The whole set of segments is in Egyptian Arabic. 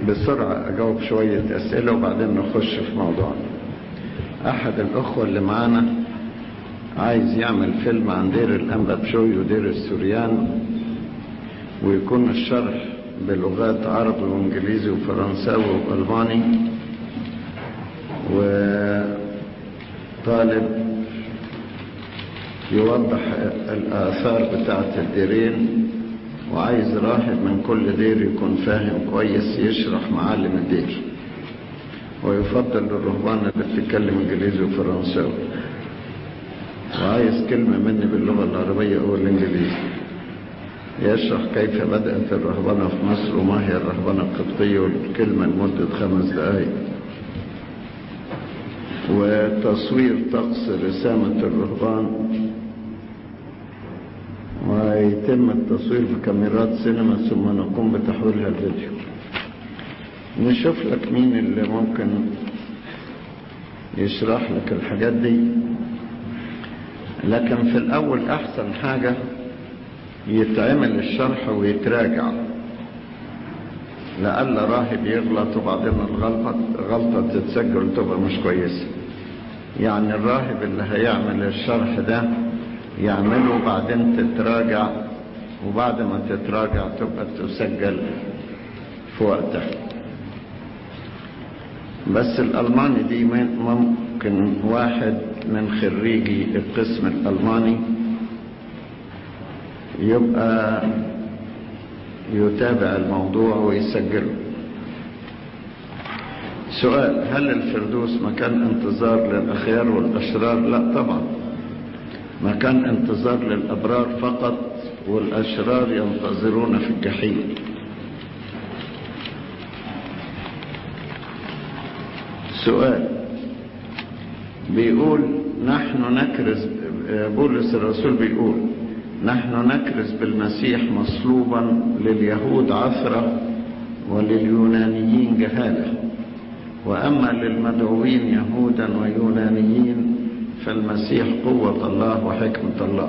بسرعة أجاوب شوية أسئلة وبعدين نخش في موضوعنا أحد الأخوة اللي معانا عايز يعمل فيلم عن دير الأنبا بشوي ودير السوريان ويكون الشرح بلغات عربي وانجليزي وفرنساوي والماني وطالب يوضح الآثار بتاعت الديرين وعايز راهب من كل دير يكون فاهم كويس يشرح معالم الدير ويفضل للرهبان اللي بتتكلم انجليزي وفرنساوي وعايز كلمة مني باللغة العربية أو الإنجليزي يشرح كيف بدأت الرهبنة في مصر وما هي الرهبنة القبطية والكلمة لمدة خمس دقائق وتصوير طقس رسامة الرهبان ويتم التصوير بكاميرات سينما ثم نقوم بتحويلها الفيديو نشوف لك مين اللي ممكن يشرح لك الحاجات دي لكن في الأول أحسن حاجة يتعمل الشرح ويتراجع لألا راهب يغلط وبعدين الغلطة غلطة تتسجل وتبقى مش كويسة يعني الراهب اللي هيعمل الشرح ده يعمله وبعدين تتراجع وبعد ما تتراجع تبقى تسجل في وقتها بس الألماني دي ممكن واحد من خريجي القسم الألماني يبقى يتابع الموضوع ويسجله سؤال هل الفردوس مكان انتظار للأخيار والأشرار لا طبعا مكان انتظار للأبرار فقط والأشرار ينتظرون في الجحيم سؤال بيقول نحن نكرز بولس الرسول بيقول نحن نكرز بالمسيح مصلوبا لليهود عثرة ولليونانيين جهالة وأما للمدعوين يهودا ويونانيين فالمسيح قوة الله وحكمة الله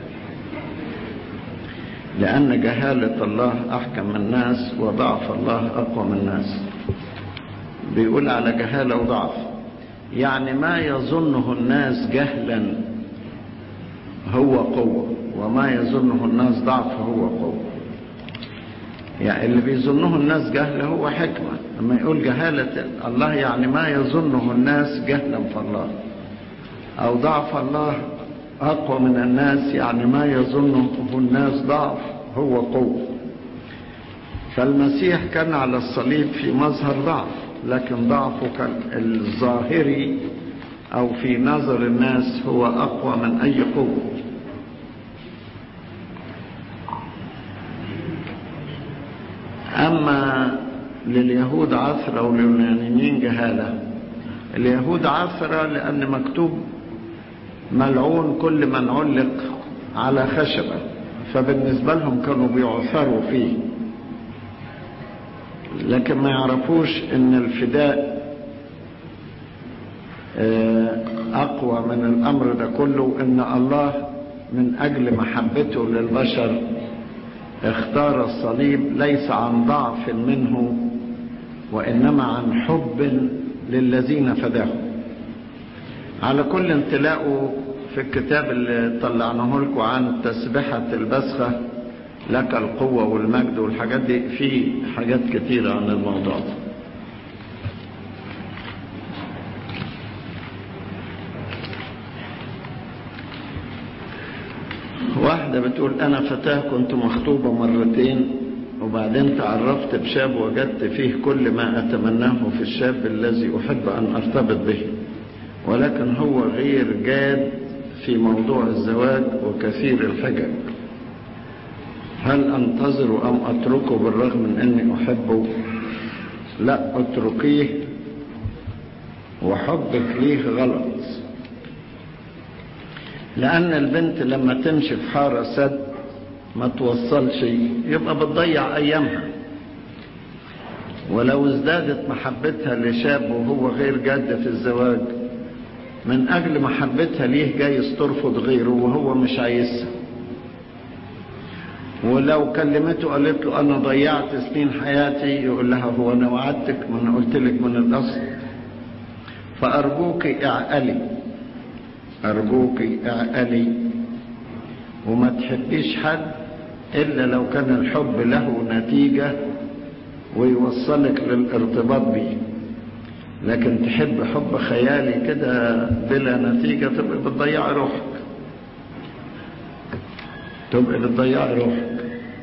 لأن جهالة الله أحكم من الناس وضعف الله أقوى من الناس بيقول على جهالة وضعف يعني ما يظنه الناس جهلا هو قوة وما يظنه الناس ضعف هو قوة يعني اللي بيظنه الناس جهل هو حكمة لما يقول جهالة الله يعني ما يظنه الناس جهلا في الله أو ضعف الله أقوى من الناس يعني ما يظنه الناس ضعف هو قوة فالمسيح كان على الصليب في مظهر ضعف لكن ضعفه كان الظاهري أو في نظر الناس هو أقوى من أي قوة أما لليهود عثرة ولليونانيين جهالة اليهود عثرة لأن مكتوب ملعون كل من علق على خشبة فبالنسبة لهم كانوا بيعثروا فيه لكن ما يعرفوش ان الفداء اقوى من الامر ده كله ان الله من اجل محبته للبشر اختار الصليب ليس عن ضعف منه وانما عن حب للذين فداهم على كل تلاقوا في الكتاب اللي طلعناه لكم عن تسبحة البسخة لك القوة والمجد والحاجات دي في حاجات كتيرة عن الموضوع ده واحدة بتقول أنا فتاة كنت مخطوبة مرتين وبعدين تعرفت بشاب وجدت فيه كل ما أتمناه في الشاب الذي أحب أن أرتبط به ولكن هو غير جاد في موضوع الزواج وكثير الحجج هل أنتظر أم أتركه بالرغم من أني أحبه لا أتركيه وحبك ليه غلط لأن البنت لما تمشي في حارة سد ما توصلش يبقى بتضيع أيامها ولو ازدادت محبتها لشاب وهو غير جاد في الزواج من أجل محبتها ليه جايز ترفض غيره وهو مش عايزها ولو كلمته قالت له انا ضيعت سنين حياتي يقول لها هو انا وعدتك ما انا قلت لك من الاصل فارجوك اعقلي ارجوك اعقلي وما تحبيش حد الا لو كان الحب له نتيجه ويوصلك للارتباط بيه لكن تحب حب خيالي كده بلا نتيجه تبقى بتضيعي روحك تبقى بتضيعي روحك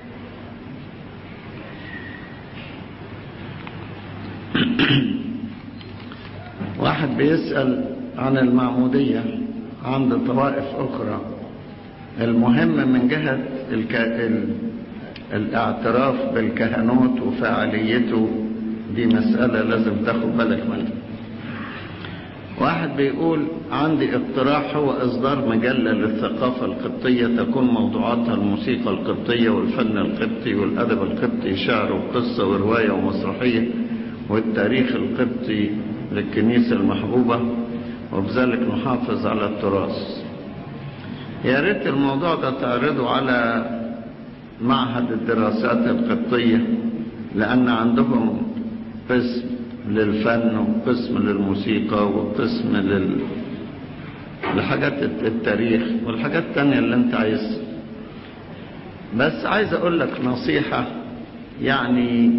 واحد بيسأل عن المعمودية عند طوائف أخرى المهم من جهة الك... ال... الاعتراف بالكهنوت وفاعليته دي مسألة لازم تاخد بالك منها واحد بيقول عندي اقتراح هو إصدار مجلة للثقافة القبطية تكون موضوعاتها الموسيقى القبطية والفن القبطي والأدب القبطي شعر وقصة ورواية ومسرحية والتاريخ القبطي للكنيسة المحبوبة وبذلك نحافظ على التراث يا ريت الموضوع ده تعرضه على معهد الدراسات القبطية لأن عندهم قسم للفن وقسم للموسيقى وقسم لل... لحاجات التاريخ والحاجات التانية اللي انت عايزها بس عايز اقول لك نصيحة يعني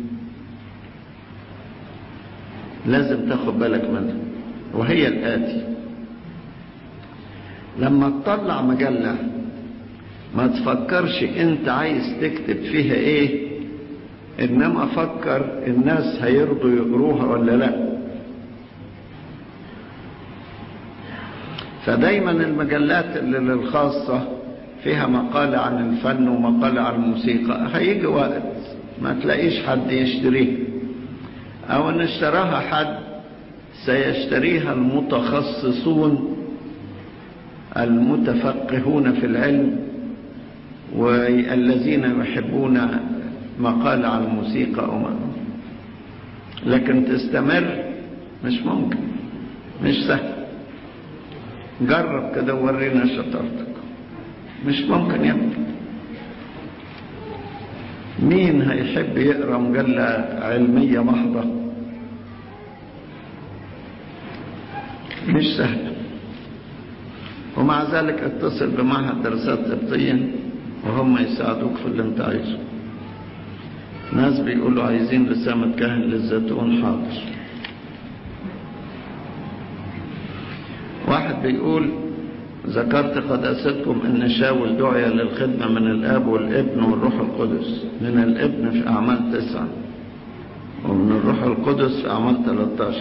لازم تاخد بالك منها وهي الآتي لما تطلع مجلة ما تفكرش انت عايز تكتب فيها ايه انما فكر الناس هيرضوا يقروها ولا لا فدايما المجلات اللي للخاصة فيها مقالة عن الفن ومقالة عن الموسيقى هيجي وقت ما تلاقيش حد يشتريها او ان اشتراها حد سيشتريها المتخصصون المتفقهون في العلم والذين يحبون مقال عن الموسيقى أو ما لكن تستمر مش ممكن مش سهل جرب كده ورينا شطارتك مش ممكن يا ابني مين هيحب يقرا مجلة علمية محضة مش سهل ومع ذلك اتصل بمعهد دراسات قبطية وهم يساعدوك في اللي انت عايزه ناس بيقولوا عايزين رسامة كاهن للزيتون حاضر واحد بيقول ذكرت قداستكم ان شاول دعي للخدمة من الاب والابن والروح القدس من الابن في اعمال تسعة ومن الروح القدس في اعمال 13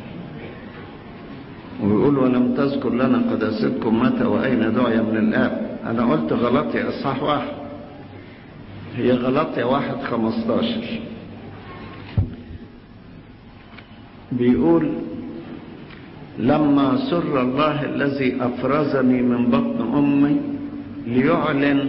ويقول ولم تذكر لنا قداستكم متى واين دعي من الاب انا قلت غلط يا اصحاح واحد هي غلطية واحد خمستاشر بيقول لما سر الله الذي أفرزني من بطن أمي ليعلن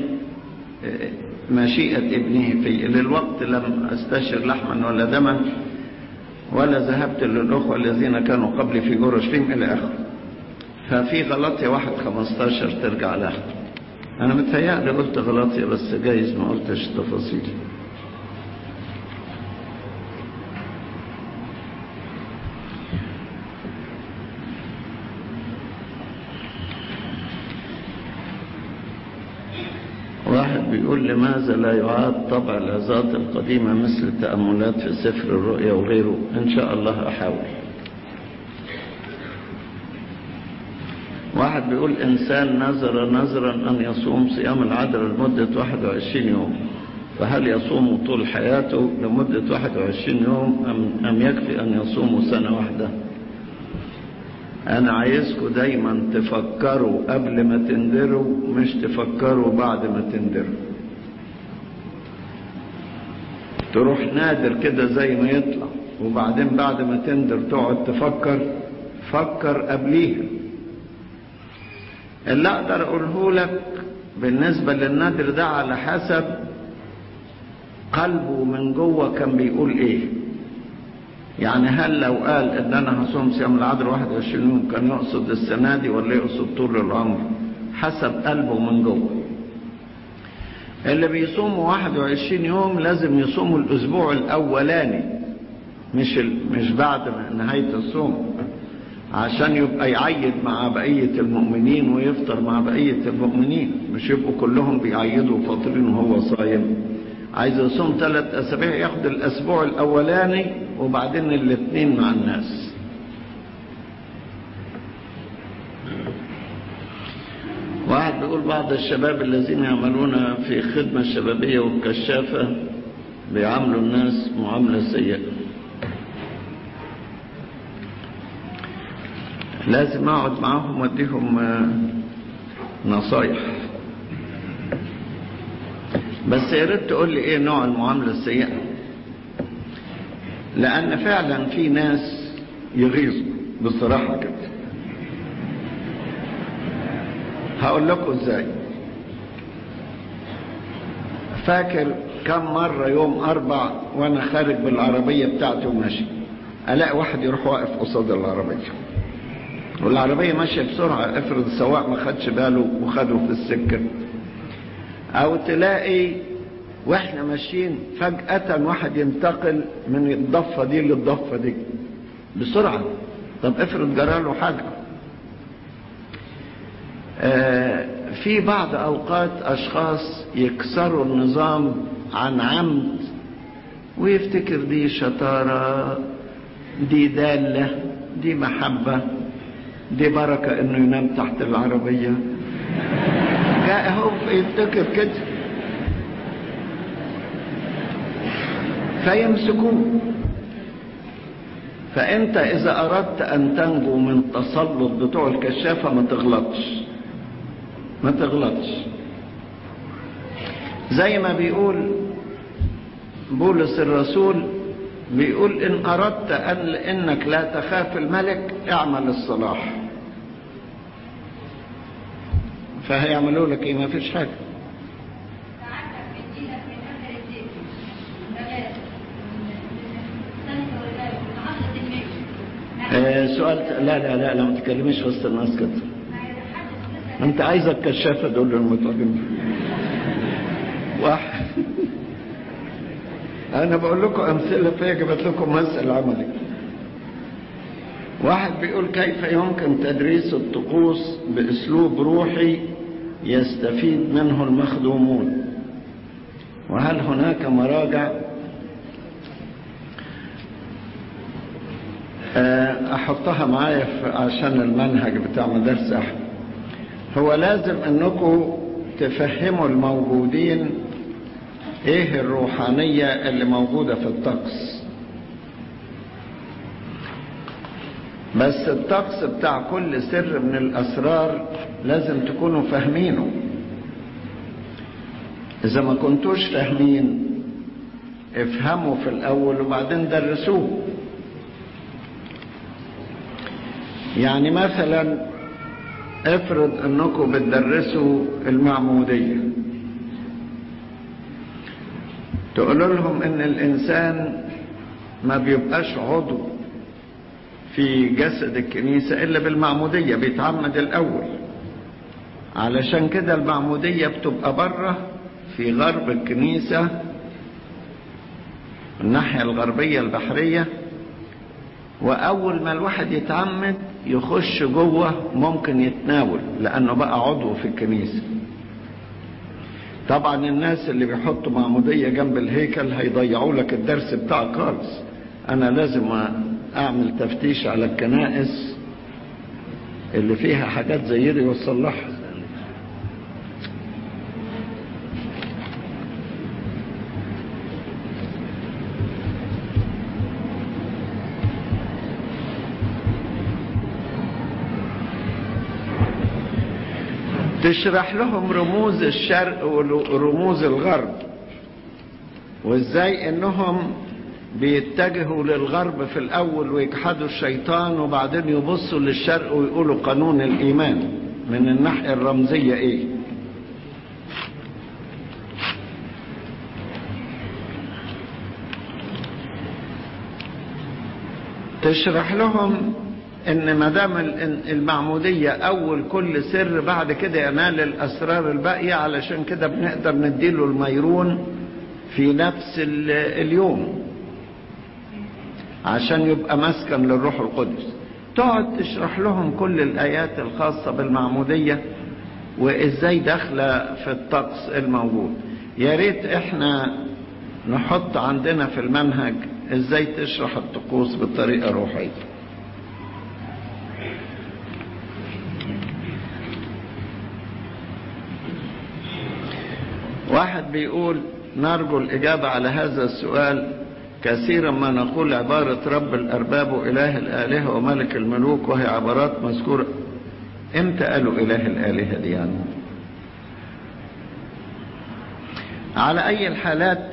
مشيئة ابنه في للوقت لم أستشر لحما ولا دما ولا ذهبت للأخوة الذين كانوا قبلي في أورشليم إلى آخره ففي غلطية واحد خمستاشر ترجع لها انا متهيألي قلت غلطية بس جايز ما قلتش تفاصيل واحد بيقول لماذا لا يعاد طبع العظات القديمة مثل التأملات في سفر الرؤيا وغيره إن شاء الله أحاول واحد بيقول إنسان نذر نذرا أن يصوم صيام العذراء لمدة 21 يوم فهل يصوم طول حياته لمدة 21 يوم أم, أم يكفي أن يصوم سنة واحدة أنا عايزكم دايما تفكروا قبل ما تندروا مش تفكروا بعد ما تندروا تروح نادر كده زي ما يطلع وبعدين بعد ما تندر تقعد تفكر فكر قبليها اللي اقدر اقوله لك بالنسبة للنادر ده على حسب قلبه من جوه كان بيقول ايه يعني هل لو قال ان انا هصوم صيام العذراء 21 يوم كان يقصد السنة دي ولا يقصد طول العمر حسب قلبه من جوه اللي بيصوموا 21 يوم لازم يصوموا الاسبوع الاولاني مش ال... مش بعد نهاية الصوم عشان يبقى يعيد مع بقية المؤمنين ويفطر مع بقية المؤمنين مش يبقوا كلهم بيعيدوا فاطرين وهو صايم عايز يصوم ثلاث اسابيع ياخد الاسبوع الاولاني وبعدين الاثنين مع الناس واحد بيقول بعض الشباب الذين يعملون في خدمة الشبابية والكشافة بيعاملوا الناس معاملة سيئة لازم اقعد معاهم واديهم نصايح بس يا ريت تقول لي ايه نوع المعامله السيئه لان فعلا في ناس يغيظوا بصراحه كده هقول لكم ازاي فاكر كم مرة يوم أربع وأنا خارج بالعربية بتاعتي وماشي ألاقي واحد يروح واقف قصاد العربية والعربية ماشية بسرعة افرض السواق ما خدش باله وخده في السكة او تلاقي واحنا ماشيين فجأة واحد ينتقل من الضفة دي للضفة دي بسرعة طب افرض جراله حاجة آه في بعض اوقات اشخاص يكسروا النظام عن عمد ويفتكر دي شطارة دي دالة دي محبة دي بركة انه ينام تحت العربية جاء هو يفتكر كده فيمسكوه فانت اذا اردت ان تنجو من تسلط بتوع الكشافة ما تغلطش ما تغلطش زي ما بيقول بولس الرسول بيقول ان اردت ان انك لا تخاف الملك اعمل الصلاح فهيعملوا لك ايه ما فيش حاجه آه سؤال لا لا لا لا ما تكلميش وسط الناس كده انت عايزك كشافه دول المترجم واحد انا بقول لكم امثله فهي جبت لكم مثل عملي واحد بيقول كيف يمكن تدريس الطقوس باسلوب روحي يستفيد منه المخدومون وهل هناك مراجع احطها معايا عشان المنهج بتاع مدارس احمد هو لازم انكم تفهموا الموجودين ايه الروحانية اللي موجودة في الطقس بس الطقس بتاع كل سر من الاسرار لازم تكونوا فاهمينه اذا ما كنتوش فاهمين افهموا في الاول وبعدين درسوه يعني مثلا افرض انكم بتدرسوا المعموديه تقولوا لهم ان الانسان ما بيبقاش عضو في جسد الكنيسة الا بالمعمودية بيتعمد الاول علشان كده المعمودية بتبقى بره في غرب الكنيسة الناحية الغربية البحرية واول ما الواحد يتعمد يخش جوه ممكن يتناول لانه بقى عضو في الكنيسه طبعا الناس اللي بيحطوا معمودية جنب الهيكل هيضيعوا لك الدرس بتاعك خالص انا لازم اعمل تفتيش على الكنائس اللي فيها حاجات زي دي واصلحها تشرح لهم رموز الشرق ورموز الغرب وازاي انهم بيتجهوا للغرب في الاول ويجحدوا الشيطان وبعدين يبصوا للشرق ويقولوا قانون الايمان من الناحيه الرمزيه ايه تشرح لهم ان ما دام المعموديه اول كل سر بعد كده ينال الاسرار الباقيه علشان كده بنقدر نديله الميرون في نفس اليوم عشان يبقى مسكن للروح القدس تقعد تشرح لهم كل الايات الخاصه بالمعموديه وازاي داخله في الطقس الموجود يا ريت احنا نحط عندنا في المنهج ازاي تشرح الطقوس بطريقه روحيه واحد بيقول نرجو الإجابة على هذا السؤال كثيرا ما نقول عبارة رب الأرباب وإله الآلهة وملك الملوك وهي عبارات مذكورة امتى قالوا إله الآلهة دي يعني على أي الحالات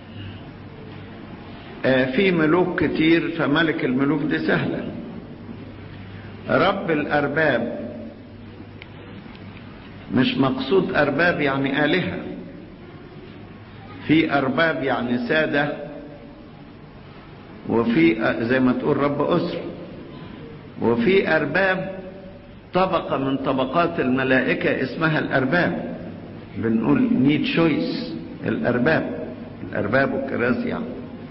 في ملوك كتير فملك الملوك دي سهلة رب الأرباب مش مقصود أرباب يعني آلهة في أرباب يعني سادة وفي زي ما تقول رب أسر وفي أرباب طبقة من طبقات الملائكة اسمها الأرباب بنقول نيد شويس الأرباب الأرباب والكراسي يعني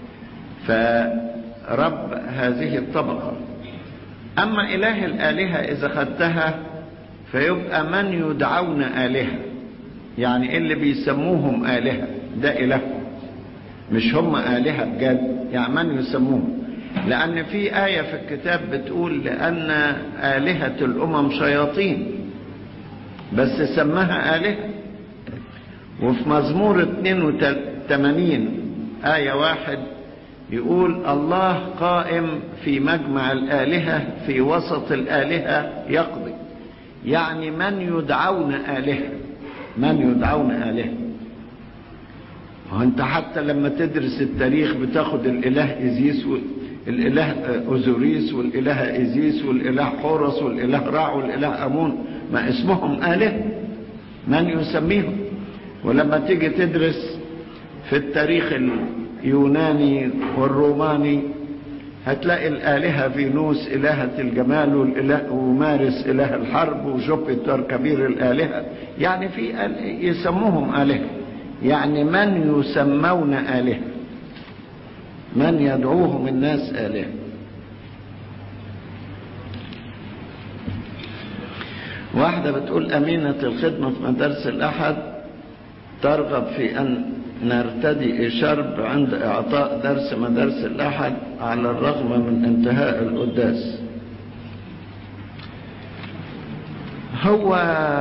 فرب هذه الطبقة أما إله الآلهة إذا خدتها فيبقى من يدعون آلهة يعني اللي بيسموهم آلهة ده إلههم مش هم آلهة بجد يعني من يسموهم لأن في آية في الكتاب بتقول لأن آلهة الأمم شياطين بس سماها آلهة وفي مزمور 82 آية واحد يقول الله قائم في مجمع الآلهة في وسط الآلهة يقضي يعني من يدعون آلهة من يدعون آلهة وانت حتى لما تدرس التاريخ بتاخد الإله إزيس الإله أوزوريس والإله إزيس والإله حورس والإله رع والإله أمون ما اسمهم آلهة من يسميهم ولما تيجي تدرس في التاريخ اليوناني والروماني هتلاقي الآلهة فينوس إلهة الجمال والإله ومارس إله الحرب وجوبيتر كبير الآلهة يعني في يسموهم آلهة يعني من يسمون آلهة من يدعوهم الناس آلهة واحدة بتقول أمينة الخدمة في مدارس الأحد ترغب في أن نرتدي شرب عند إعطاء درس مدارس الأحد على الرغم من انتهاء القداس هو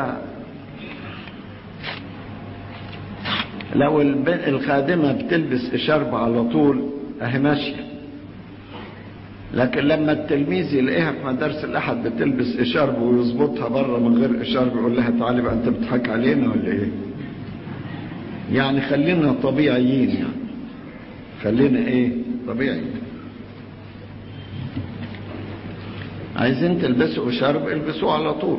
لو الخادمة بتلبس إشارب على طول أهي ماشية لكن لما التلميذ يلاقيها في مدارس الأحد بتلبس إشارب ويظبطها بره من غير إشارب يقول لها تعالي بقى أنت بتضحك علينا ولا إيه؟ يعني خلينا طبيعيين يعني خلينا إيه؟ طبيعي عايزين تلبسوا إشارب البسوه على طول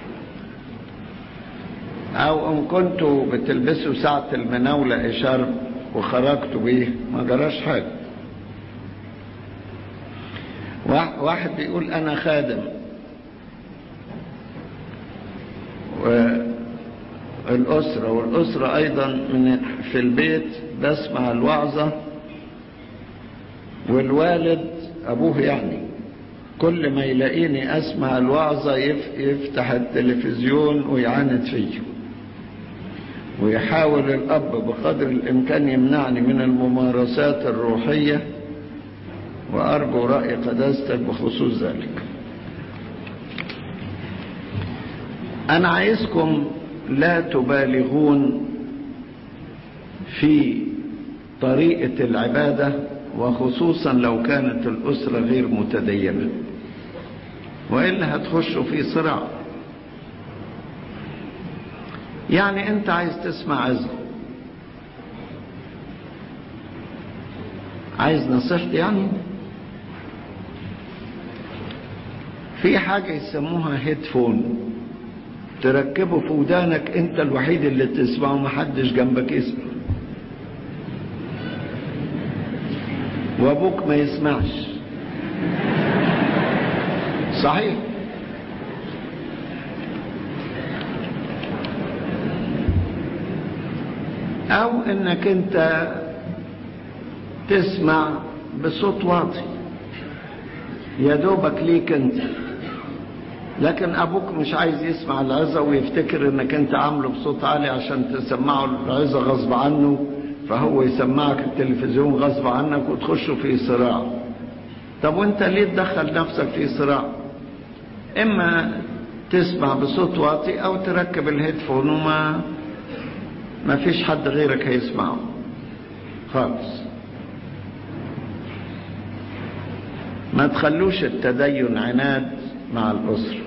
او ان كنتوا بتلبسوا ساعة المناولة اشارب وخرجتوا بيه ما جراش حاجة واحد بيقول انا خادم والاسرة والاسرة ايضا من في البيت بسمع الوعظة والوالد ابوه يعني كل ما يلاقيني اسمع الوعظة يفتح التلفزيون ويعاند فيه ويحاول الأب بقدر الإمكان يمنعني من الممارسات الروحية وأرجو رأي قداستك بخصوص ذلك أنا عايزكم لا تبالغون في طريقة العبادة وخصوصا لو كانت الأسرة غير متدينة وإلا هتخشوا في صراع يعني انت عايز تسمع عزم عايز نصيحتي يعني في حاجة يسموها هيدفون تركبه في ودانك انت الوحيد اللي تسمعه محدش جنبك يسمع وابوك ما يسمعش صحيح او انك انت تسمع بصوت واطي يا دوبك ليك انت لكن ابوك مش عايز يسمع العظة ويفتكر انك انت عامله بصوت عالي عشان تسمعه العظة غصب عنه فهو يسمعك التلفزيون غصب عنك وتخشوا في صراع طب وانت ليه تدخل نفسك في صراع اما تسمع بصوت واطي او تركب الهيدفون وما ما فيش حد غيرك هيسمعه خالص ما تخلوش التدين عناد مع الأسرة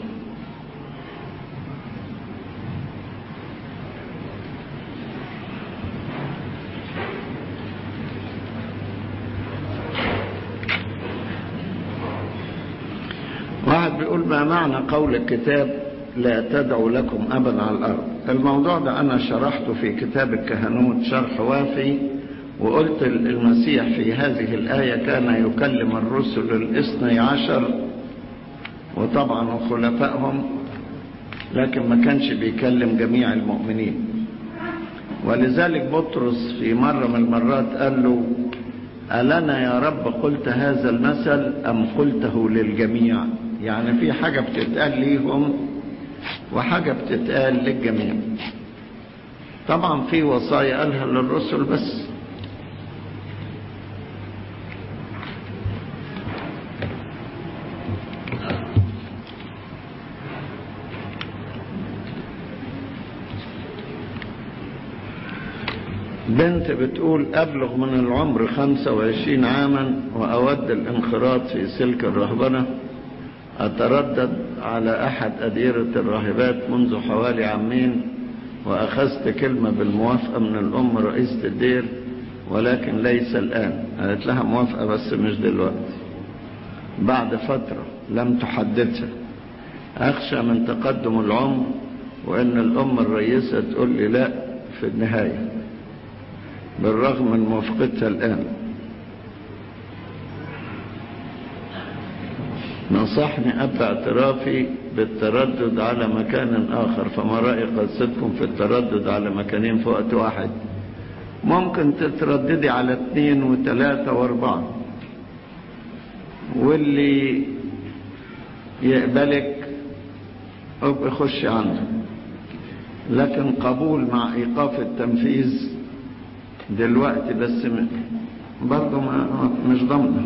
واحد بيقول ما معنى قول الكتاب لا تدعوا لكم أبا على الأرض الموضوع ده أنا شرحته في كتاب الكهنوت شرح وافي وقلت المسيح في هذه الآية كان يكلم الرسل الاثني عشر وطبعا خلفائهم لكن ما كانش بيكلم جميع المؤمنين ولذلك بطرس في مرة من المرات قال له ألنا يا رب قلت هذا المثل أم قلته للجميع يعني في حاجة بتتقال ليهم وحاجة بتتقال للجميع طبعا في وصايا قالها للرسل بس بنت بتقول أبلغ من العمر 25 عاما وأود الانخراط في سلك الرهبنة أتردد على أحد أديرة الراهبات منذ حوالي عامين وأخذت كلمة بالموافقة من الأم رئيسة الدير ولكن ليس الآن قالت لها موافقة بس مش دلوقتي بعد فترة لم تحددها أخشى من تقدم العمر وأن الأم الرئيسة تقول لي لا في النهاية بالرغم من موافقتها الآن نصحني أب اعترافي بالتردد على مكان آخر فما رأي قصتكم في التردد على مكانين في وقت واحد ممكن تترددي على اثنين وثلاثة واربعة واللي يقبلك ابقى خش عنده لكن قبول مع ايقاف التنفيذ دلوقتي بس برضه مش ضامنه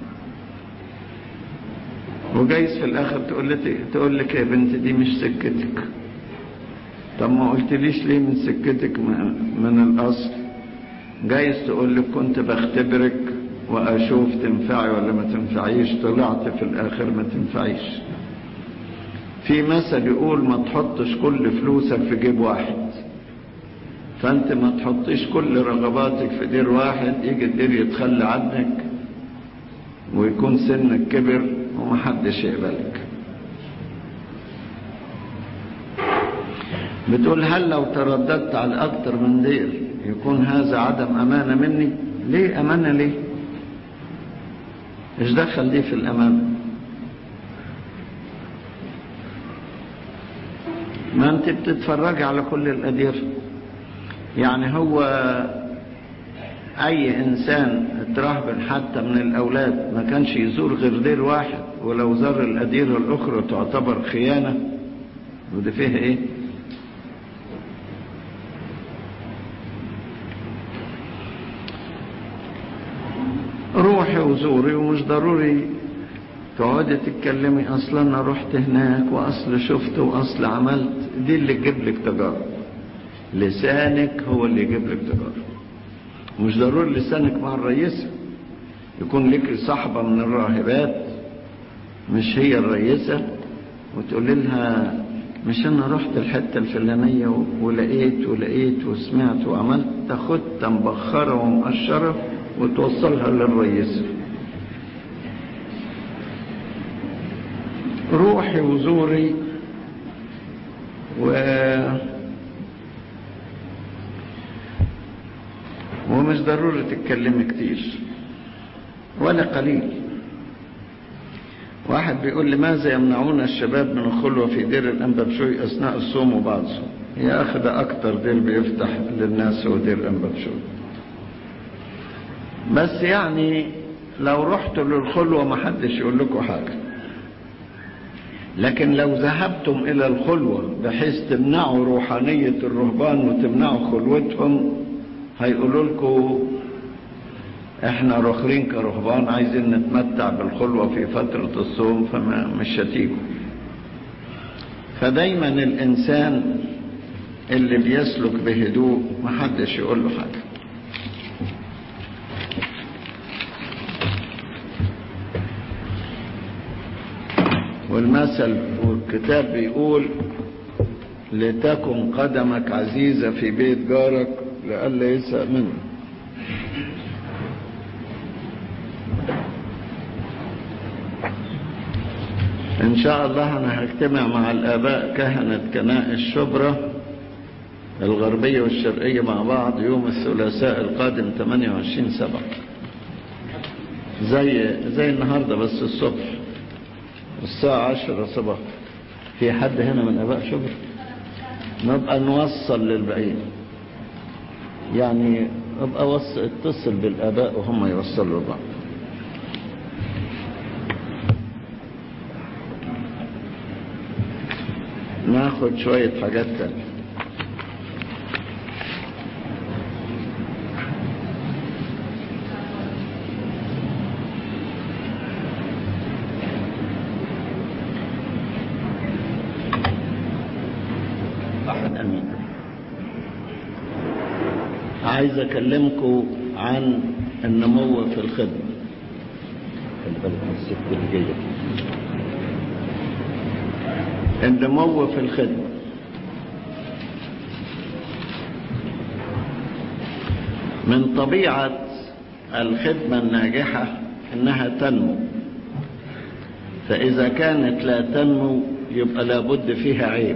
وجايز في الاخر تقول لك تقول لك يا بنت دي مش سكتك طب ما قلتليش ليه من سكتك من الاصل جايز تقول لك كنت بختبرك واشوف تنفعي ولا ما تنفعيش طلعت في الاخر ما تنفعيش في مثل يقول ما تحطش كل فلوسك في جيب واحد فانت ما تحطيش كل رغباتك في دير واحد يجي الدير يتخلى عنك ويكون سنك كبر ومحدش يقبلك بتقول هل لو ترددت على اكتر من دير يكون هذا عدم امانة مني ليه امانة ليه ايش دخل دي في الامانة ما انت بتتفرج على كل الادير يعني هو اي انسان اترهبن حتى من الاولاد ما كانش يزور غير دير واحد ولو زار الاديرة الاخرى تعتبر خيانة وده فيها ايه روحي وزوري ومش ضروري تقعدي تتكلمي اصلا انا رحت هناك واصل شفت واصل عملت دي اللي تجيب لك تجارب لسانك هو اللي يجيب لك تجارب مش ضروري لسانك مع الرئيسة يكون لك صاحبة من الراهبات مش هي الرئيسة وتقول لها مش انا رحت الحتة الفلانية ولقيت ولقيت وسمعت وعملت تاخدها مبخرة ومقشرة وتوصلها للرئيسة روحي وزوري و ومش ضروري تتكلمي كتير ولا قليل واحد بيقول لماذا يمنعون الشباب من الخلوة في دير الأنبا بشوي أثناء الصوم وبعد الصوم يا أخي ده أكتر دير بيفتح للناس هو دير الأنبا بشوي بس يعني لو رحتوا للخلوة ما حدش يقول لكم حاجة لكن لو ذهبتم إلى الخلوة بحيث تمنعوا روحانية الرهبان وتمنعوا خلوتهم هيقولوا لكم احنا رخرين كرهبان عايزين نتمتع بالخلوة في فترة الصوم فما مش هتيجوا فدايما الانسان اللي بيسلك بهدوء محدش يقول له حاجة والمثل والكتاب بيقول لتكن قدمك عزيزة في بيت جارك لئلا يسأ منه ان شاء الله انا هجتمع مع الاباء كهنة كنائس شبرا الغربية والشرقية مع بعض يوم الثلاثاء القادم 28 سبعة زي زي النهاردة بس الصبح الساعة 10 صباح في حد هنا من اباء شبرا نبقى نوصل للبعيد يعني ابقى وص... اتصل بالاباء وهم يوصلوا لبعض ناخد شوية حاجات تانية أحد أمين عايز أكلمكم عن النمو في الخدمة خلي بالك من الست اللي جايه النمو في الخدمة من طبيعة الخدمة الناجحة انها تنمو فاذا كانت لا تنمو يبقى لابد فيها عيب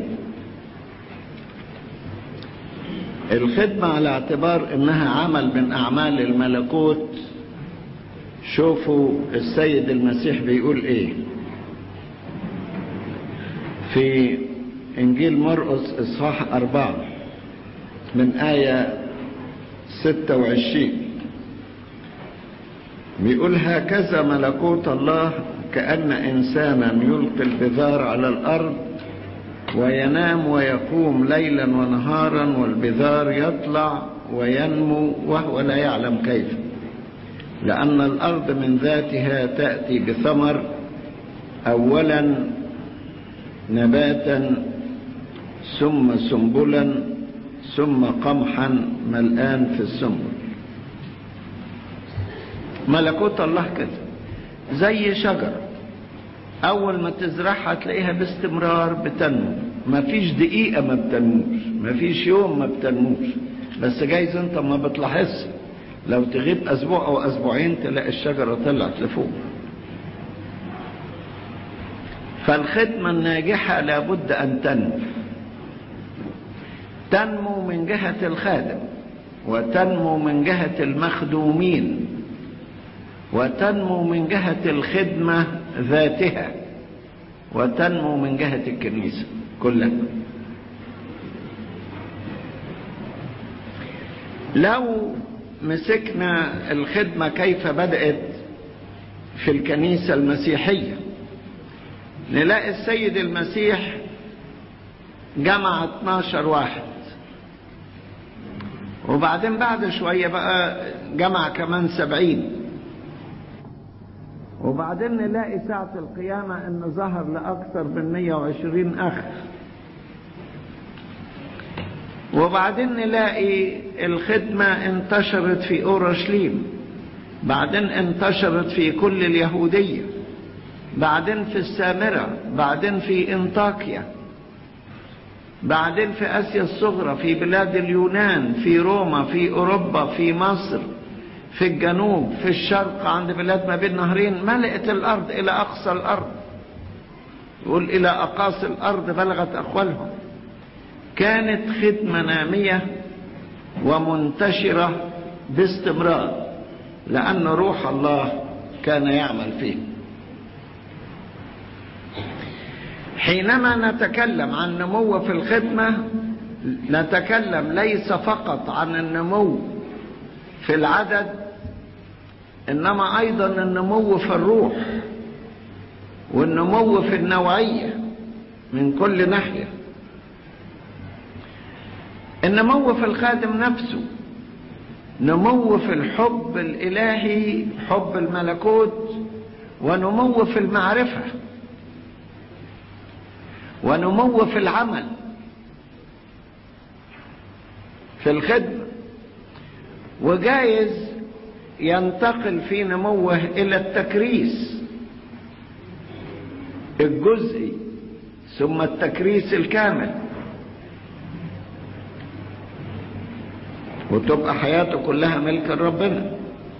الخدمة على اعتبار انها عمل من اعمال الملكوت شوفوا السيد المسيح بيقول ايه في إنجيل مرقس إصحاح أربعة من آية ستة وعشرين بيقول هكذا ملكوت الله كأن إنسانا يلقي البذار على الأرض وينام ويقوم ليلا ونهارا والبذار يطلع وينمو وهو لا يعلم كيف لأن الأرض من ذاتها تأتي بثمر أولا نباتا ثم سنبلا ثم قمحا ملآن في السنبل ملكوت الله كده زي شجرة أول ما تزرعها تلاقيها باستمرار بتنمو مفيش دقيقة ما بتنموش مفيش يوم ما بتنموش بس جايز انت ما بتلاحظش لو تغيب أسبوع أو أسبوعين تلاقي الشجرة طلعت لفوق فالخدمة الناجحة لابد أن تنمو تنمو من جهة الخادم وتنمو من جهة المخدومين وتنمو من جهة الخدمة ذاتها وتنمو من جهة الكنيسة كلها لو مسكنا الخدمة كيف بدأت في الكنيسة المسيحية نلاقي السيد المسيح جمع 12 واحد وبعدين بعد شوية بقى جمع كمان سبعين وبعدين نلاقي ساعة القيامة ان ظهر لأكثر من 120 أخ وبعدين نلاقي الخدمة انتشرت في أورشليم بعدين انتشرت في كل اليهودية بعدين في السامرة بعدين في انطاكيا بعدين في آسيا الصغرى في بلاد اليونان في روما في أوروبا في مصر في الجنوب في الشرق عند بلاد ما بين نهرين ملئت الأرض إلى أقصى الأرض يقول إلى أقاصي الأرض بلغت أقوالهم كانت خدمة نامية ومنتشرة باستمرار لأن روح الله كان يعمل فيه حينما نتكلم عن نمو في الخدمة نتكلم ليس فقط عن النمو في العدد إنما أيضا النمو في الروح والنمو في النوعية من كل ناحية النمو في الخادم نفسه نمو في الحب الإلهي حب الملكوت ونمو في المعرفة ونمو في العمل في الخدمة وجايز ينتقل في نموه إلى التكريس الجزئي ثم التكريس الكامل وتبقى حياته كلها ملك ربنا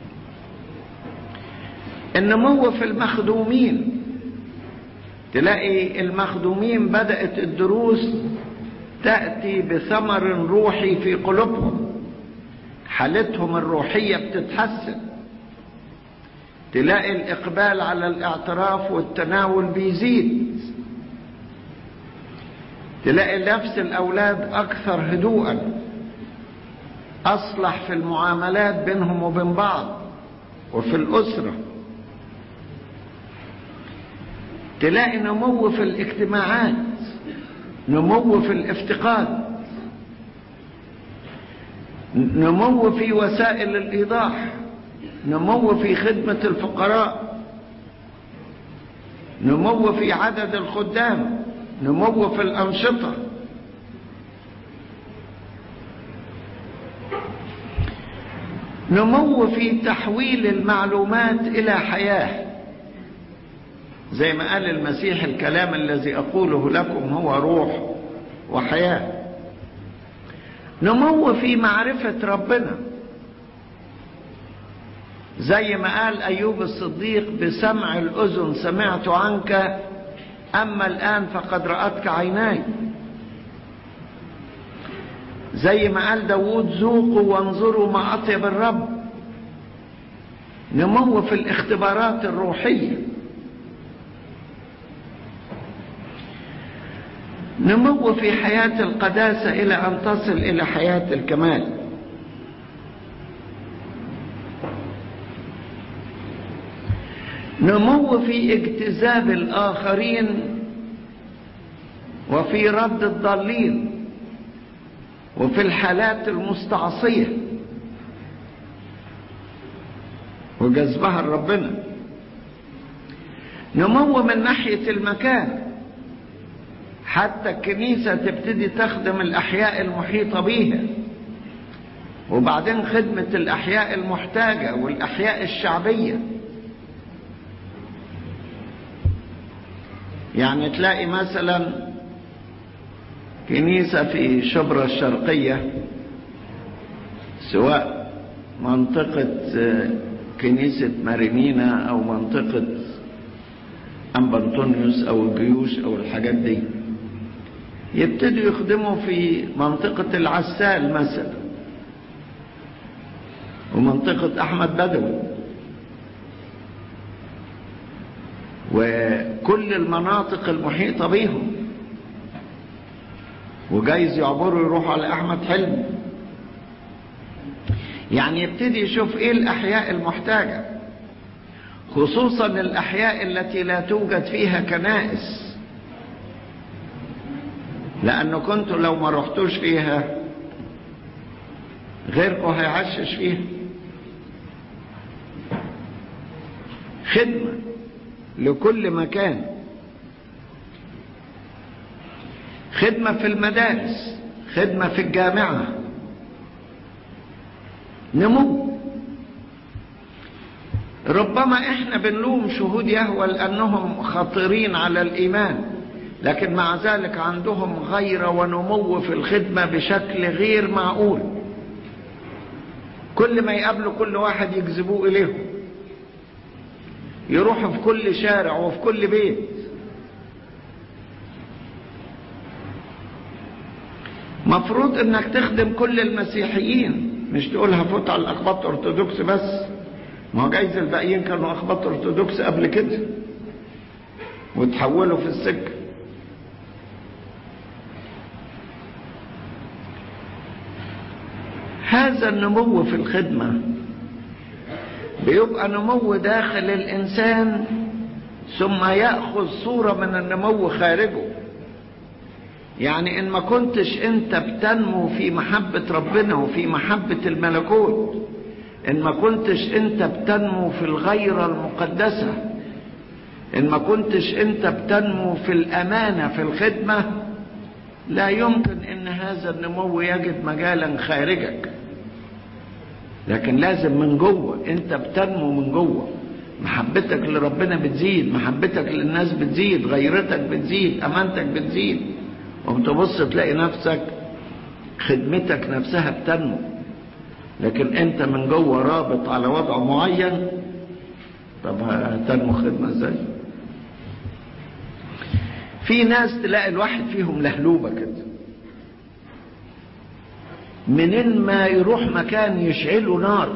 النمو في المخدومين تلاقي المخدومين بدأت الدروس تأتي بثمر روحي في قلوبهم حالتهم الروحية بتتحسن تلاقي الإقبال على الاعتراف والتناول بيزيد تلاقي نفس الأولاد أكثر هدوءا أصلح في المعاملات بينهم وبين بعض وفي الأسرة تلاقي نمو في الاجتماعات نمو في الافتقاد نمو في وسائل الإيضاح نمو في خدمة الفقراء نمو في عدد الخدام نمو في الأنشطة نمو في تحويل المعلومات إلى حياة زي ما قال المسيح الكلام الذي أقوله لكم هو روح وحياة نمو في معرفة ربنا زي ما قال أيوب الصديق بسمع الأذن سمعت عنك أما الآن فقد رأتك عيناي زي ما قال داود ذوقوا وانظروا ما أطيب الرب نمو في الاختبارات الروحية نمو في حياة القداسة إلى أن تصل إلى حياة الكمال نمو في اجتذاب الآخرين وفي رد الضالين وفي الحالات المستعصية وجذبها لربنا نمو من ناحية المكان حتى الكنيسة تبتدي تخدم الأحياء المحيطة بيها وبعدين خدمة الأحياء المحتاجة والأحياء الشعبية يعني تلاقي مثلا كنيسة في شبرا الشرقية سواء منطقة كنيسة مارينينا أو منطقة أمبنطونيوس أو الجيوش أو الحاجات دي يبتدوا يخدموا في منطقة العسال مثلا ومنطقة أحمد بدوي وكل المناطق المحيطة بيهم وجايز يعبروا يروحوا على أحمد حلمي يعني يبتدي يشوف ايه الأحياء المحتاجة خصوصا الأحياء التي لا توجد فيها كنائس لأنه كنتوا لو ما رحتوش فيها غيركم هيعشش فيها خدمة لكل مكان خدمة في المدارس خدمة في الجامعة نمو ربما احنا بنلوم شهود يهوى لأنهم خطيرين على الإيمان لكن مع ذلك عندهم غيرة ونمو في الخدمة بشكل غير معقول كل ما يقابلوا كل واحد يجذبوه إليهم يروحوا في كل شارع وفي كل بيت مفروض انك تخدم كل المسيحيين مش تقولها فوت على الاخباط ارثوذكس بس ما هو جايز الباقيين كانوا اخباط ارثوذكس قبل كده وتحولوا في السكه هذا النمو في الخدمة بيبقى نمو داخل الإنسان ثم يأخذ صورة من النمو خارجه يعني إن ما كنتش أنت بتنمو في محبة ربنا وفي محبة الملكوت إن ما كنتش أنت بتنمو في الغيرة المقدسة إن ما كنتش أنت بتنمو في الأمانة في الخدمة لا يمكن أن هذا النمو يجد مجالا خارجك لكن لازم من جوه أنت بتنمو من جوه محبتك لربنا بتزيد محبتك للناس بتزيد غيرتك بتزيد أمانتك بتزيد وبتبص تلاقي نفسك خدمتك نفسها بتنمو لكن انت من جوه رابط على وضع معين طب هتنمو خدمة ازاي في ناس تلاقي الواحد فيهم لهلوبة كده منين ما يروح مكان يشعله نار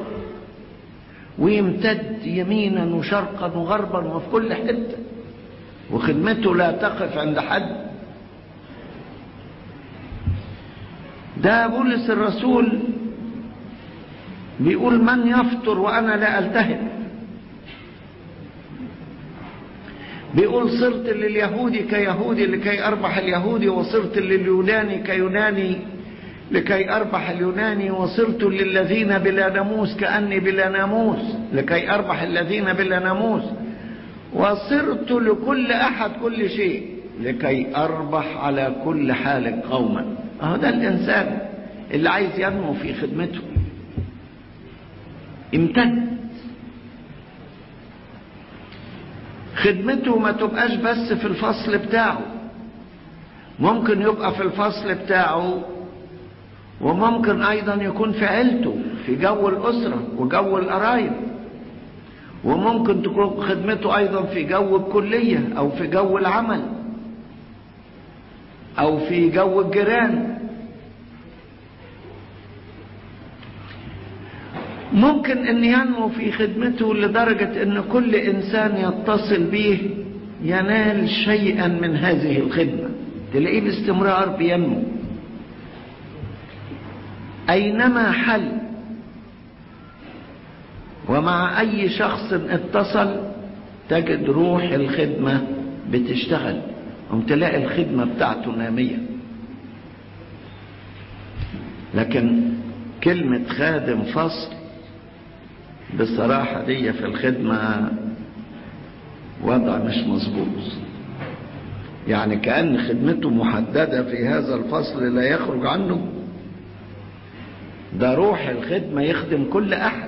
ويمتد يمينا وشرقا وغربا وفي كل حتة وخدمته لا تقف عند حد ده بولس الرسول بيقول من يفطر وانا لا التهب بيقول صرت لليهودي كيهودي لكي اربح اليهودي وصرت لليوناني كيوناني لكي اربح اليوناني وصرت للذين بلا ناموس كاني بلا ناموس لكي اربح الذين بلا ناموس وصرت لكل احد كل شيء لكي اربح على كل حال قوما اهو ده الانسان اللي عايز ينمو في خدمته امتد خدمته ما تبقاش بس في الفصل بتاعه ممكن يبقى في الفصل بتاعه وممكن ايضا يكون في عيلته في جو الاسره وجو القرايب وممكن تكون خدمته ايضا في جو الكليه او في جو العمل او في جو الجيران ممكن ان ينمو في خدمته لدرجة ان كل انسان يتصل به ينال شيئا من هذه الخدمة تلاقيه باستمرار بينمو اينما حل ومع اي شخص اتصل تجد روح الخدمة بتشتغل قم تلاقي الخدمة بتاعته نامية لكن كلمة خادم فصل بصراحة دي في الخدمة وضع مش مظبوط يعني كأن خدمته محددة في هذا الفصل لا يخرج عنه ده روح الخدمة يخدم كل أحد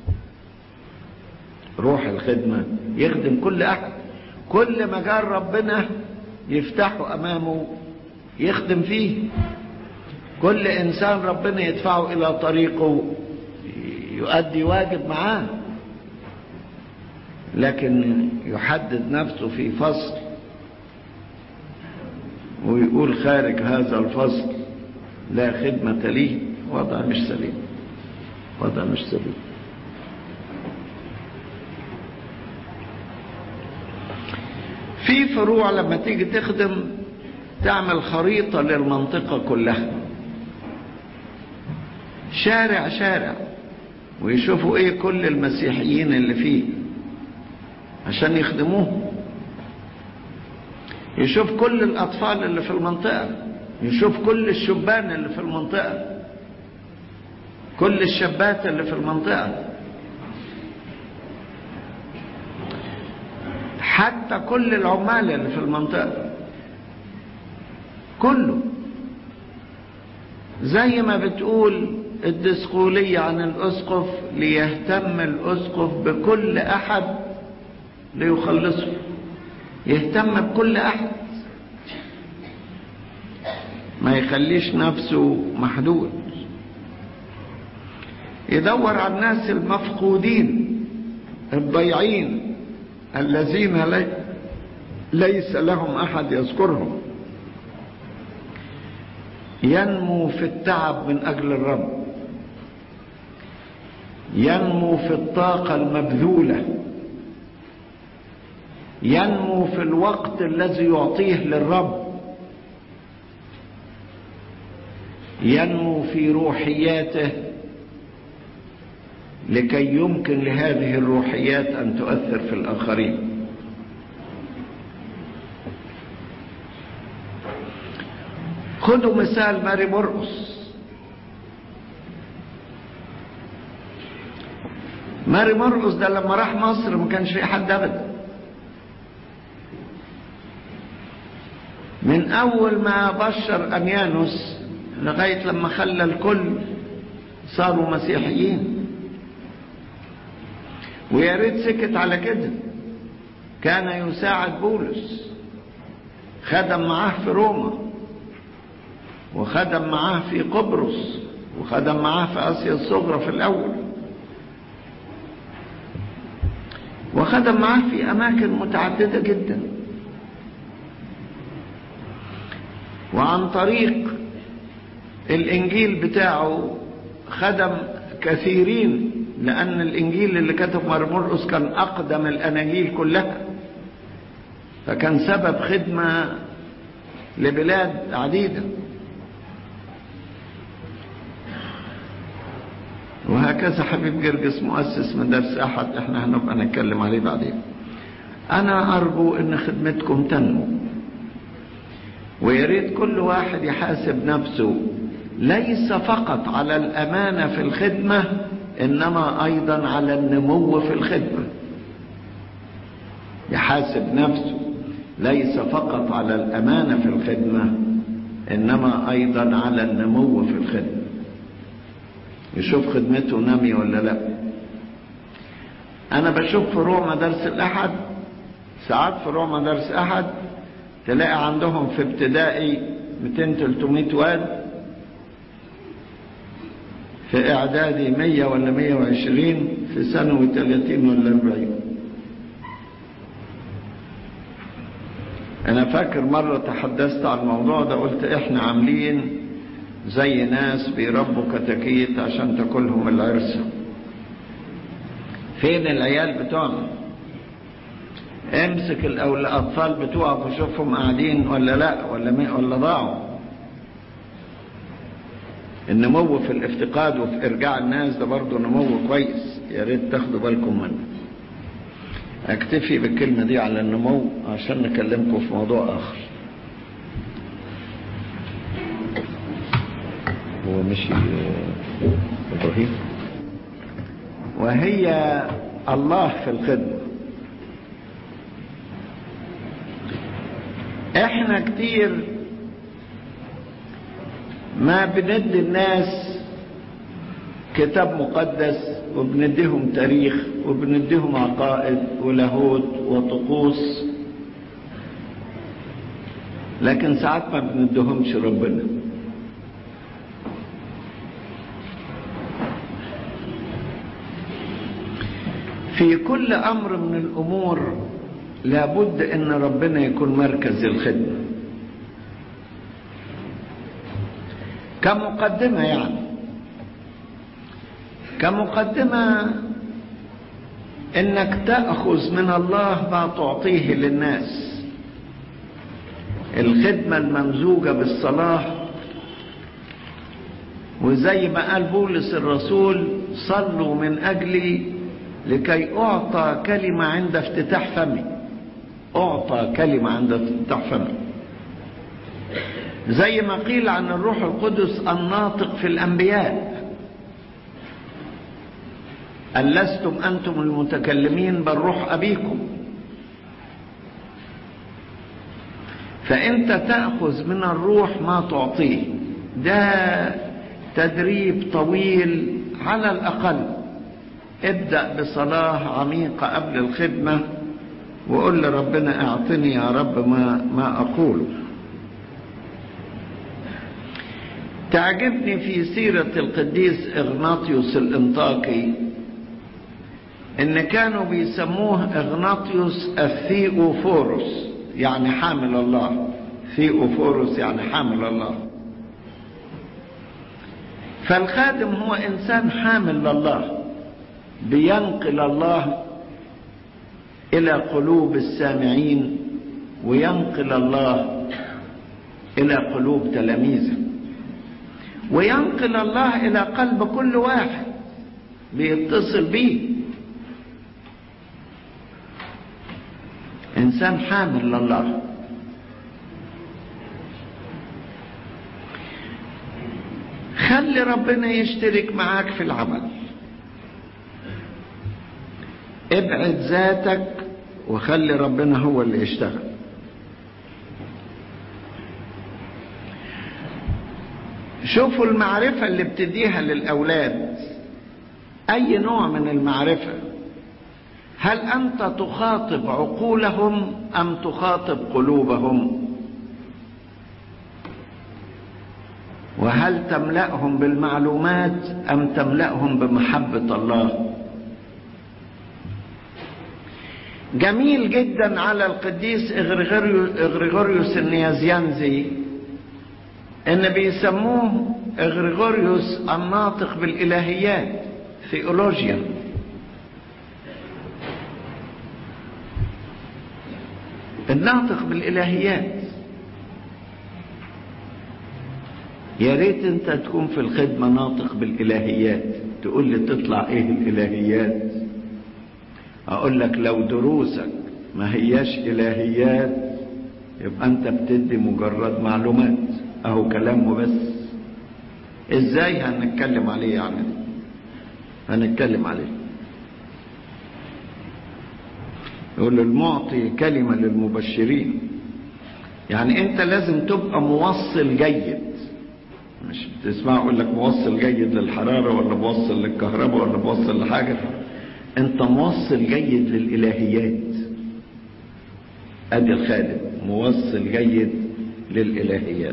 روح الخدمة يخدم كل أحد كل مجال ربنا يفتحه أمامه يخدم فيه كل إنسان ربنا يدفعه إلى طريقه يؤدي واجب معاه لكن يحدد نفسه في فصل ويقول خارج هذا الفصل لا خدمة لي وضع مش سليم وضع مش سليم في فروع لما تيجي تخدم تعمل خريطة للمنطقة كلها شارع شارع ويشوفوا ايه كل المسيحيين اللي فيه عشان يخدموه يشوف كل الاطفال اللي في المنطقة يشوف كل الشبان اللي في المنطقة كل الشابات اللي في المنطقة حتى كل العمال اللي في المنطقة كله زي ما بتقول الدسقولية عن الأسقف ليهتم الأسقف بكل أحد ليخلصه يهتم بكل أحد ما يخليش نفسه محدود يدور على الناس المفقودين الضيعين الذين لي ليس لهم أحد يذكرهم ينمو في التعب من أجل الرب ينمو في الطاقة المبذولة ينمو في الوقت الذي يعطيه للرب ينمو في روحياته لكي يمكن لهذه الروحيات أن تؤثر في الآخرين خذوا مثال ماري مرقس ماري مرقس ده لما راح مصر ما كانش في حد ابدا من اول ما بشر انيانوس لغايه لما خلى الكل صاروا مسيحيين ويا ريت سكت على كده كان يساعد بولس خدم معاه في روما وخدم معاه في قبرص وخدم معاه في اسيا الصغرى في الاول وخدم معاه في اماكن متعدده جدا وعن طريق الانجيل بتاعه خدم كثيرين لان الانجيل اللي كتب مرمرقس كان اقدم الاناجيل كلها فكان سبب خدمه لبلاد عديده وهكذا حبيب جرجس مؤسس مدارس احد احنا هنبقى نتكلم عليه بعدين انا ارجو ان خدمتكم تنمو ويا ريت كل واحد يحاسب نفسه ليس فقط على الامانه في الخدمه انما ايضا على النمو في الخدمه يحاسب نفسه ليس فقط على الامانه في الخدمه انما ايضا على النمو في الخدمه يشوف خدمته نامي ولا لا انا بشوف فروع مدارس الاحد ساعات فروع مدارس احد تلاقي عندهم في ابتدائي 200 300 واد في اعدادي 100 ولا 120 في ثانوي 30 ولا 40 انا فاكر مره تحدثت عن الموضوع ده قلت احنا عاملين زي ناس بيربوا كتاكيت عشان تاكلهم العرسة فين العيال بتوعنا امسك الاطفال بتوعك وشوفهم قاعدين ولا لا ولا مي ولا ضاعوا النمو في الافتقاد وفي ارجاع الناس ده برضه نمو كويس يا ريت تاخدوا بالكم منه اكتفي بالكلمه دي على النمو عشان نكلمكم في موضوع اخر هو مشي ابراهيم وهي الله في الخدمه احنا كتير ما بندي الناس كتاب مقدس وبنديهم تاريخ وبنديهم عقائد ولاهوت وطقوس لكن ساعات ما بنديهمش ربنا في كل امر من الامور لابد ان ربنا يكون مركز الخدمه كمقدمه يعني كمقدمه انك تاخذ من الله ما تعطيه للناس الخدمه الممزوجه بالصلاه وزي ما قال بولس الرسول صلوا من اجلي لكي أعطى كلمة عند افتتاح فمي أعطى كلمة عند افتتاح فمي زي ما قيل عن الروح القدس الناطق في الأنبياء أن لستم أنتم المتكلمين بل روح أبيكم فأنت تأخذ من الروح ما تعطيه ده تدريب طويل على الأقل ابدأ بصلاة عميقة قبل الخدمة وقول لربنا اعطني يا رب ما, ما أقوله تعجبني في سيرة القديس إغناطيوس الإنطاكي إن كانوا بيسموه إغناطيوس الثيوفوروس يعني حامل الله ثيوفوروس يعني حامل الله فالخادم هو إنسان حامل لله بينقل الله الى قلوب السامعين وينقل الله الى قلوب تلاميذه وينقل الله الى قلب كل واحد بيتصل بيه إنسان حامل لله خلي ربنا يشترك معاك في العمل ابعد ذاتك وخلي ربنا هو اللي يشتغل شوفوا المعرفة اللي بتديها للأولاد أي نوع من المعرفة هل أنت تخاطب عقولهم أم تخاطب قلوبهم وهل تملأهم بالمعلومات أم تملأهم بمحبة الله جميل جدا على القديس إغريغوريوس النيازيانزي ان بيسموه إغريغوريوس الناطق بالإلهيات ثيولوجيا الناطق بالإلهيات يا ريت انت تكون في الخدمة ناطق بالإلهيات تقول لي تطلع ايه الإلهيات اقول لك لو دروسك ما هياش إلهيات يبقى انت بتدي مجرد معلومات اهو كلام وبس ازاي هنتكلم عليه يعني هنتكلم عليه يقول المعطي كلمة للمبشرين يعني انت لازم تبقى موصل جيد مش بتسمع اقول لك موصل جيد للحرارة ولا موصل للكهرباء ولا موصل لحاجة انت موصل جيد للالهيات ادي الخادم موصل جيد للالهيات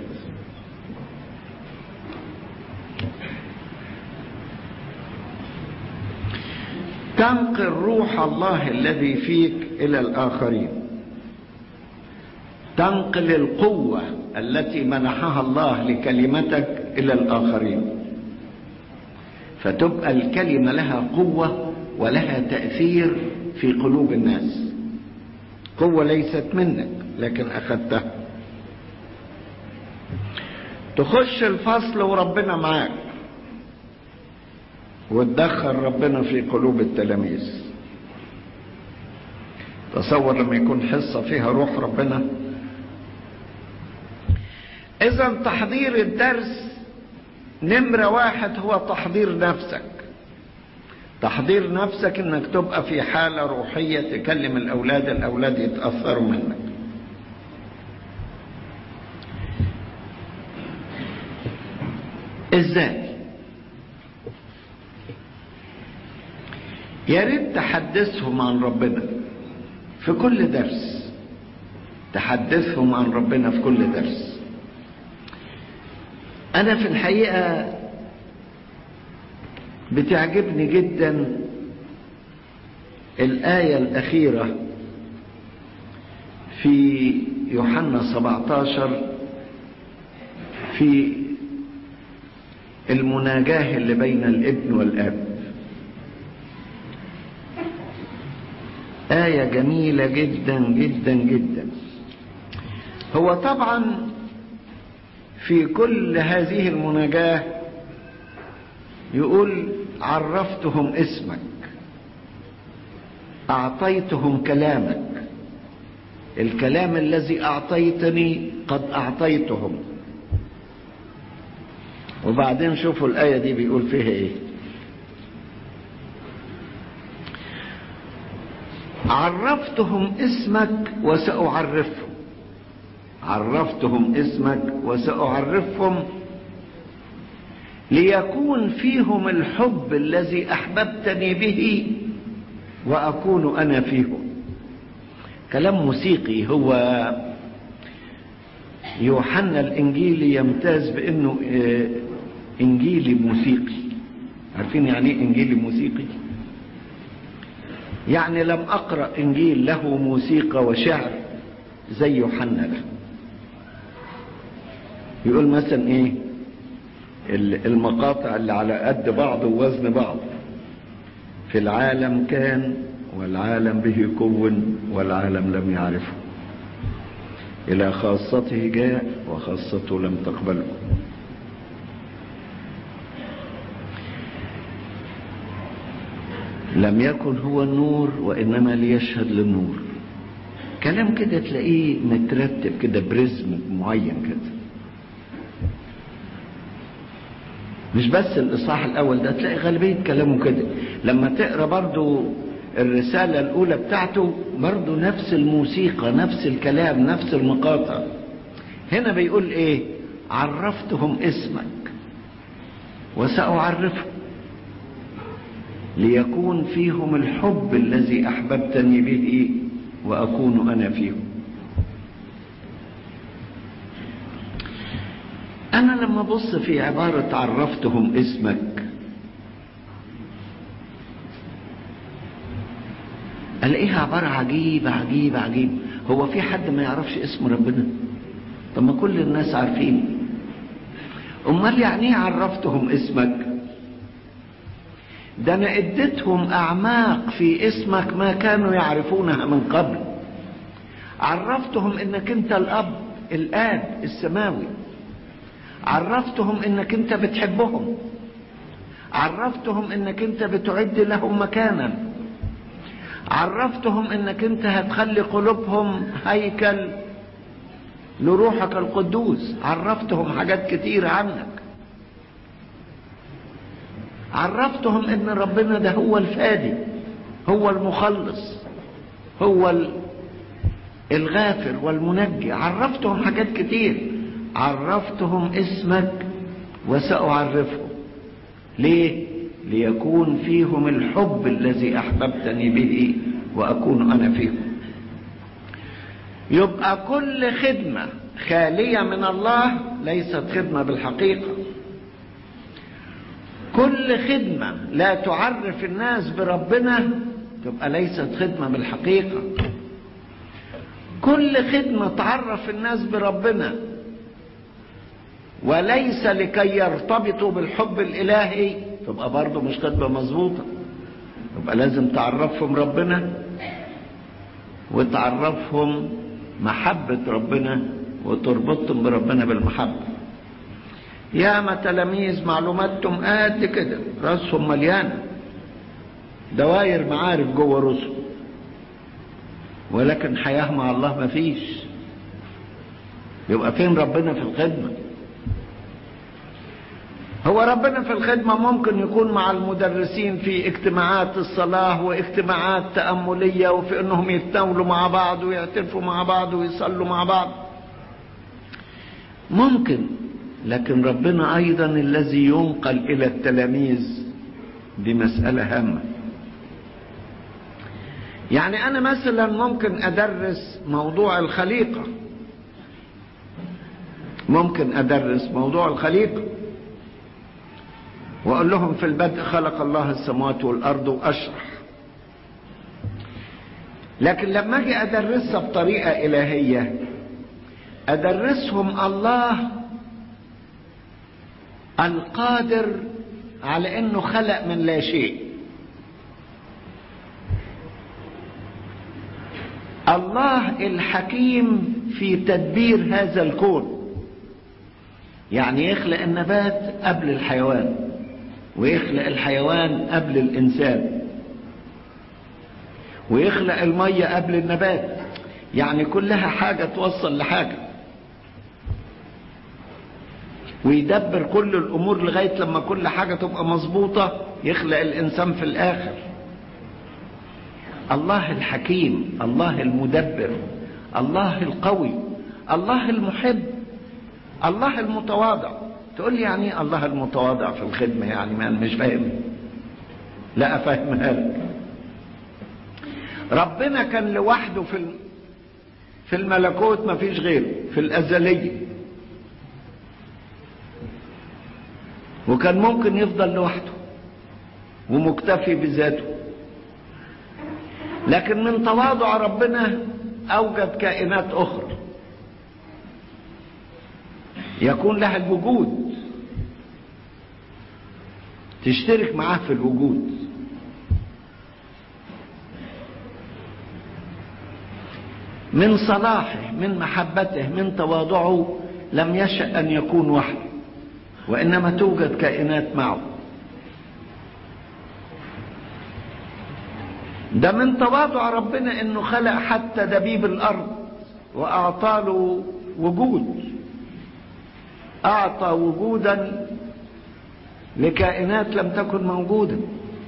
تنقل روح الله الذي فيك الى الاخرين تنقل القوه التي منحها الله لكلمتك الى الاخرين فتبقى الكلمه لها قوه ولها تاثير في قلوب الناس قوه ليست منك لكن اخذتها تخش الفصل وربنا معاك وتدخل ربنا في قلوب التلاميذ تصور لما يكون حصة فيها روح ربنا إذا تحضير الدرس نمرة واحد هو تحضير نفسك تحضير نفسك انك تبقى في حالة روحية تكلم الأولاد الأولاد يتأثروا منك ازاي يا ريت تحدثهم عن ربنا في كل درس تحدثهم عن ربنا في كل درس انا في الحقيقه بتعجبني جدا الايه الاخيره في يوحنا 17 في المناجاه اللي بين الابن والاب آية جميلة جدا جدا جدا هو طبعا في كل هذه المناجاة يقول عرفتهم اسمك أعطيتهم كلامك الكلام الذي أعطيتني قد أعطيتهم وبعدين شوفوا الآية دي بيقول فيها إيه عرفتهم اسمك وسأعرفهم عرفتهم اسمك وسأعرفهم ليكون فيهم الحب الذي أحببتني به وأكون أنا فيهم كلام موسيقي هو يوحنا الإنجيلي يمتاز بأنه إنجيلي موسيقي عارفين يعني إيه إنجيلي موسيقي؟ يعني لم أقرأ إنجيل له موسيقى وشعر زي يوحنا ده يقول مثلا إيه المقاطع اللي على قد بعض ووزن بعض في العالم كان والعالم به كون والعالم لم يعرفه إلى خاصته جاء وخاصته لم تقبله لم يكن هو النور وإنما ليشهد للنور كلام كده تلاقيه مترتب كده برزم معين كده مش بس الإصحاح الأول ده تلاقي غالبية كلامه كده لما تقرأ برضو الرسالة الأولى بتاعته برضو نفس الموسيقى نفس الكلام نفس المقاطع هنا بيقول إيه عرفتهم اسمك وسأعرفهم ليكون فيهم الحب الذي أحببتني به وأكون أنا فيهم أنا لما أبص في عبارة عرفتهم اسمك ألاقيها عبارة عجيبة عجيبة عجيبة هو في حد ما يعرفش اسم ربنا طب ما كل الناس عارفين أمال يعني ايه عرفتهم اسمك ده أنا اديتهم أعماق في اسمك ما كانوا يعرفونها من قبل عرفتهم انك انت الاب الاب السماوي عرفتهم انك انت بتحبهم عرفتهم انك انت بتعد لهم مكانا عرفتهم انك انت هتخلي قلوبهم هيكل لروحك القدوس عرفتهم حاجات كتير عنك عرفتهم ان ربنا ده هو الفادي هو المخلص هو الغافر والمنجي عرفتهم حاجات كتير عرفتهم اسمك وسأعرفهم ليه ليكون فيهم الحب الذي أحببتني به وأكون أنا فيهم يبقى كل خدمة خالية من الله ليست خدمة بالحقيقة كل خدمة لا تعرف الناس بربنا تبقى ليست خدمة بالحقيقة كل خدمة تعرف الناس بربنا وليس لكي يرتبطوا بالحب الإلهي تبقى برضه مش خدمة مظبوطة يبقى لازم تعرفهم ربنا وتعرفهم محبة ربنا وتربطهم بربنا بالمحبة ياما تلاميذ معلوماتهم قد كده راسهم مليانة دواير معارف جوه راسهم ولكن حياة مع الله ما فيش يبقى فين ربنا في الخدمة هو ربنا في الخدمة ممكن يكون مع المدرسين في اجتماعات الصلاة واجتماعات تأملية وفي انهم يتناولوا مع بعض ويعترفوا مع بعض ويصلوا مع بعض ممكن لكن ربنا ايضا الذي ينقل الى التلاميذ دي مسألة هامة يعني انا مثلا ممكن ادرس موضوع الخليقة ممكن ادرس موضوع الخليقة واقول لهم في البدء خلق الله السماوات والارض واشرح لكن لما اجي ادرسها بطريقة الهية ادرسهم الله القادر على انه خلق من لا شيء الله الحكيم في تدبير هذا الكون يعني يخلق النبات قبل الحيوان ويخلق الحيوان قبل الانسان ويخلق الميه قبل النبات يعني كلها حاجه توصل لحاجه ويدبر كل الامور لغايه لما كل حاجه تبقى مظبوطه يخلق الانسان في الاخر الله الحكيم الله المدبر الله القوي الله المحب الله المتواضع تقول لي يعني ايه الله المتواضع في الخدمه يعني ما أنا مش فاهم لا افهمها لك ربنا كان لوحده في في الملكوت ما فيش غيره في الازليه وكان ممكن يفضل لوحده ومكتفي بذاته لكن من تواضع ربنا اوجد كائنات اخرى يكون لها الوجود تشترك معاه في الوجود من صلاحه من محبته من تواضعه لم يشأ أن يكون وحده وإنما توجد كائنات معه ده من تواضع ربنا انه خلق حتى دبيب الارض واعطاله وجود اعطى وجودا لكائنات لم تكن موجوده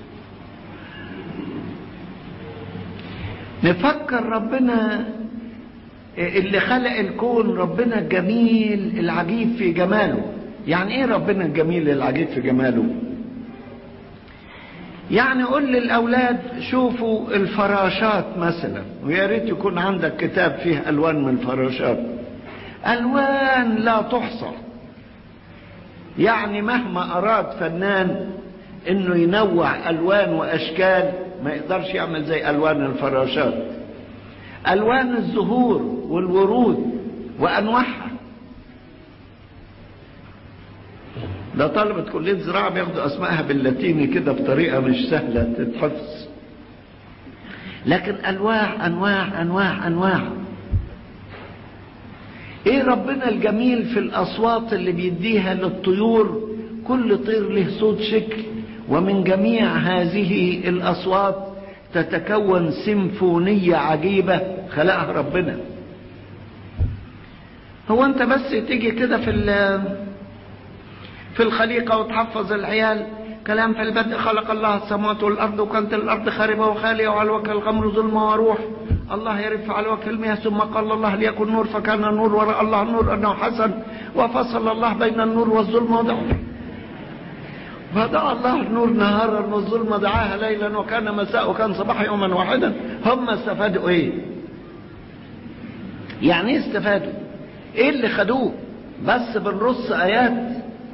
نفكر ربنا اللي خلق الكون ربنا الجميل العجيب في جماله يعني ايه ربنا الجميل العجيب في جماله يعني قول للاولاد شوفوا الفراشات مثلا ويا ريت يكون عندك كتاب فيه الوان من الفراشات الوان لا تحصى يعني مهما اراد فنان انه ينوع الوان واشكال ما يقدرش يعمل زي الوان الفراشات الوان الزهور والورود وانواعها ده طلبة كلية زراعة بياخدوا اسمائها باللاتيني كده بطريقة مش سهلة تتحفظ لكن انواع انواع انواع انواع ايه ربنا الجميل في الاصوات اللي بيديها للطيور كل طير له صوت شكل ومن جميع هذه الاصوات تتكون سيمفونية عجيبة خلقها ربنا هو انت بس تيجي كده في في الخليقة وتحفظ العيال كلام في البدء خلق الله السماوات والأرض وكانت الأرض خاربة وخالية وعلى وجه الغمر ظلمة وروح الله يرف على وجه المياه ثم قال الله ليكن نور فكان النور ورأى الله النور أنه حسن وفصل الله بين النور والظلمة ودعا فدعا الله النور نهارا والظلمة دعاها ليلا وكان مساء وكان صباح يوما واحدا هم استفادوا ايه يعني ايه استفادوا ايه اللي خدوه بس بنرص ايات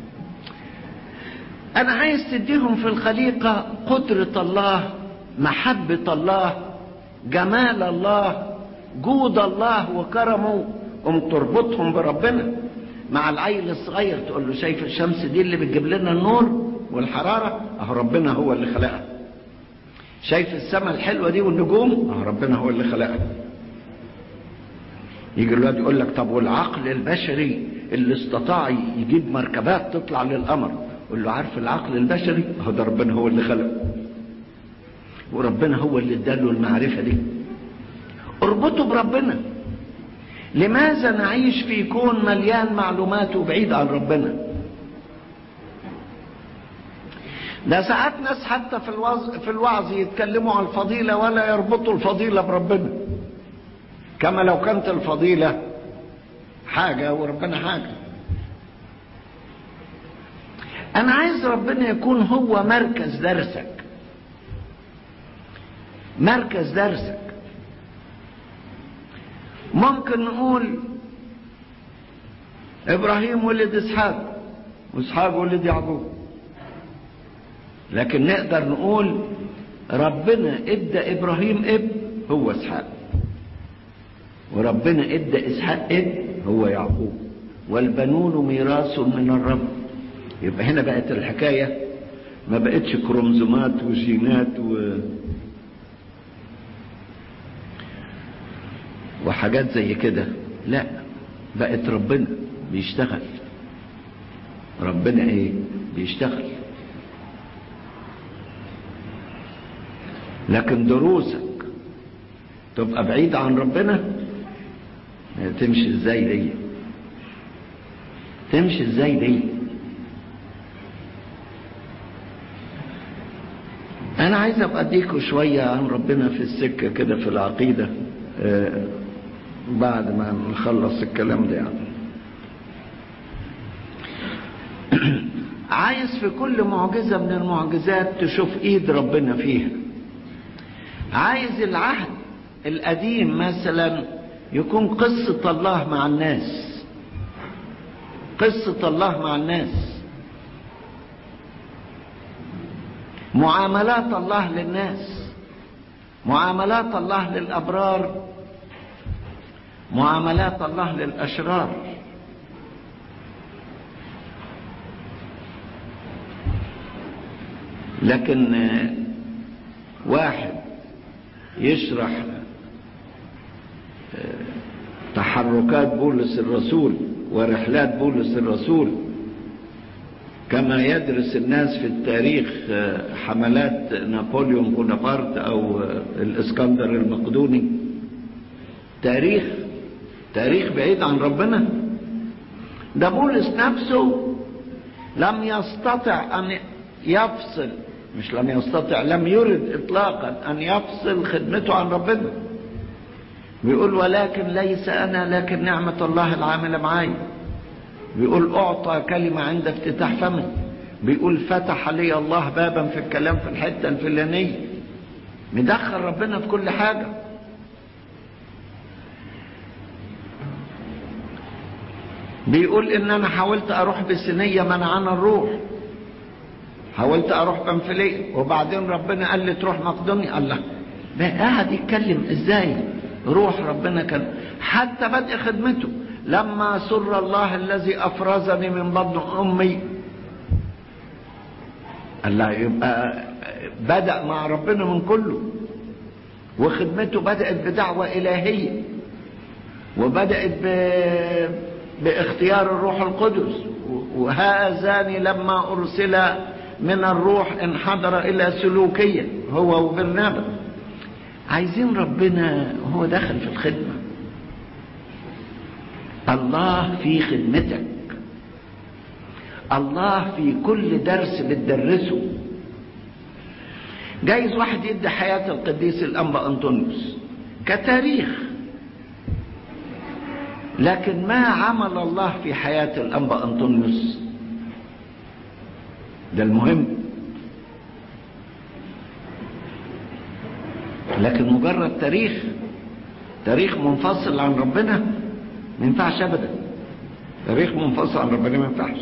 انا عايز تديهم في الخليقة قدرة الله محبة الله جمال الله جود الله وكرمه قم تربطهم بربنا مع العيل الصغير تقول له شايف الشمس دي اللي بتجيب لنا النور والحرارة اهو ربنا هو اللي خلقها شايف السماء الحلوة دي والنجوم اهو ربنا هو اللي خلقها يجي الواد يقول لك طب والعقل البشري اللي استطاع يجيب مركبات تطلع للقمر قول له عارف العقل البشري اهو ده ربنا هو اللي خلقه وربنا هو اللي اداله المعرفة دي اربطه بربنا لماذا نعيش في كون مليان معلومات وبعيد عن ربنا ده ساعات ناس حتى في الوعظ في الوعظ يتكلموا عن الفضيلة ولا يربطوا الفضيلة بربنا كما لو كانت الفضيلة حاجة وربنا حاجة أنا عايز ربنا يكون هو مركز درسك مركز درسك ممكن نقول إبراهيم ولد إسحاق وإسحاق ولد يعقوب لكن نقدر نقول ربنا ادى ابراهيم اب هو اسحاق وربنا ادى اسحاق اب هو يعقوب والبنون ميراث من الرب يبقى هنا بقت الحكاية ما بقتش كروموزومات وجينات و وحاجات زي كده لا بقت ربنا بيشتغل ربنا ايه بيشتغل لكن دروسك تبقى بعيد عن ربنا تمشي ازاي دي تمشي ازاي دي انا عايز ابقى اديكوا شوية عن ربنا في السكة كده في العقيدة آه بعد ما نخلص الكلام ده يعني عايز في كل معجزة من المعجزات تشوف ايد ربنا فيها عايز العهد القديم مثلا يكون قصة الله مع الناس قصة الله مع الناس معاملات الله للناس معاملات الله للأبرار معاملات الله للأشرار لكن واحد يشرح تحركات بولس الرسول ورحلات بولس الرسول كما يدرس الناس في التاريخ حملات نابليون بونابرت او الاسكندر المقدوني تاريخ تاريخ بعيد عن ربنا ده بولس نفسه لم يستطع ان يفصل مش لم يستطع لم يرد اطلاقا ان يفصل خدمته عن ربنا بيقول ولكن ليس انا لكن نعمه الله العامله معي بيقول اعطى كلمه عند افتتاح فمي بيقول فتح لي الله بابا في الكلام في الحته الفلانيه مدخل ربنا في كل حاجه بيقول ان انا حاولت اروح بسنيه منعنا الروح حاولت اروح بنفليه وبعدين ربنا قال لي تروح مقدونيا الله ده قاعد يتكلم ازاي روح ربنا كان حتى بدء خدمته لما سر الله الذي افرزني من بطن امي الله يبقى بدا مع ربنا من كله وخدمته بدات بدعوه الهيه وبدات ب... باختيار الروح القدس وهذان لما ارسل من الروح انحدر الى سلوكيه هو وبرنابا عايزين ربنا هو دخل في الخدمه الله في خدمتك الله في كل درس بتدرسه جايز واحد يدي حياة القديس الأنبا أنطونيوس كتاريخ لكن ما عمل الله في حياة الأنبا أنطونيوس ده المهم لكن مجرد تاريخ تاريخ منفصل عن ربنا ما ينفعش ابدا تاريخ منفصل عن ربنا ما ينفعش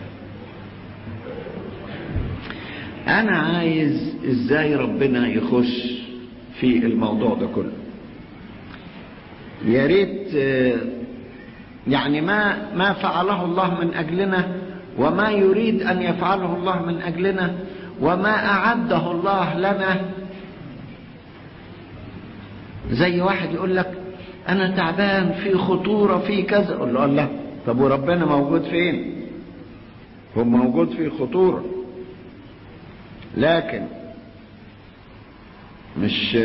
انا عايز ازاي ربنا يخش في الموضوع ده كله يا ريت يعني ما ما فعله الله من اجلنا وما يريد ان يفعله الله من اجلنا وما اعده الله لنا زي واحد يقول لك انا تعبان في خطورة في كذا اقول له الله طب وربنا موجود فين هو موجود في خطورة لكن مش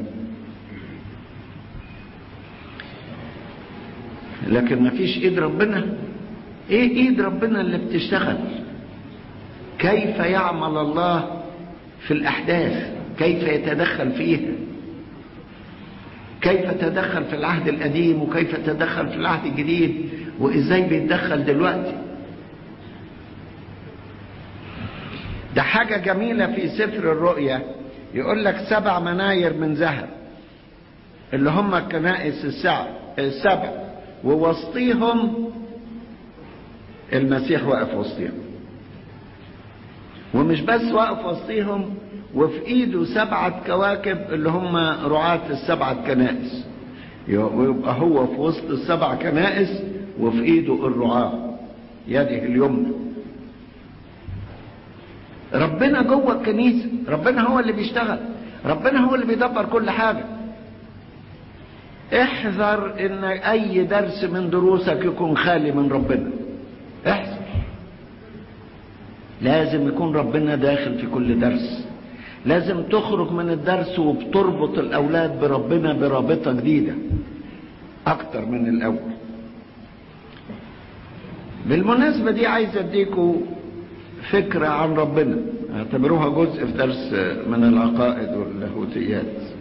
لكن ما فيش ايد ربنا ايه ايد ربنا اللي بتشتغل كيف يعمل الله في الاحداث كيف يتدخل فيها كيف تدخل في العهد القديم وكيف تدخل في العهد الجديد وازاي بيتدخل دلوقتي ده حاجة جميلة في سفر الرؤيا يقول لك سبع مناير من ذهب اللي هم الكنائس السبع السبع ووسطيهم المسيح واقف وسطيهم ومش بس واقف وسطيهم وفي ايده سبعة كواكب اللي هم رعاة السبعة كنائس ويبقى هو في وسط السبع كنائس وفي ايده الرعاة يده اليمنى ربنا جوه الكنيسة ربنا هو اللي بيشتغل ربنا هو اللي بيدبر كل حاجة احذر ان اي درس من دروسك يكون خالي من ربنا احذر لازم يكون ربنا داخل في كل درس لازم تخرج من الدرس وبتربط الاولاد بربنا برابطه جديده اكتر من الاول بالمناسبه دي عايز اديكوا فكره عن ربنا اعتبروها جزء في درس من العقائد واللاهوتيات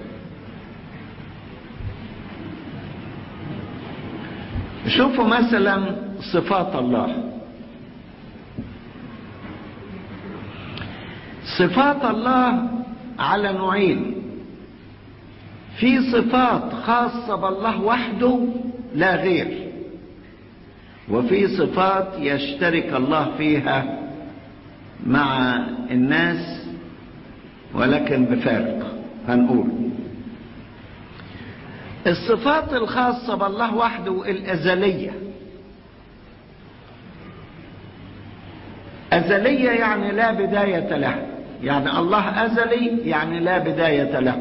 شوفوا مثلا صفات الله صفات الله على نوعين في صفات خاصة بالله وحده لا غير وفي صفات يشترك الله فيها مع الناس ولكن بفارق هنقول الصفات الخاصة بالله وحده الأزلية أزلية يعني لا بداية له يعني الله أزلي يعني لا بداية له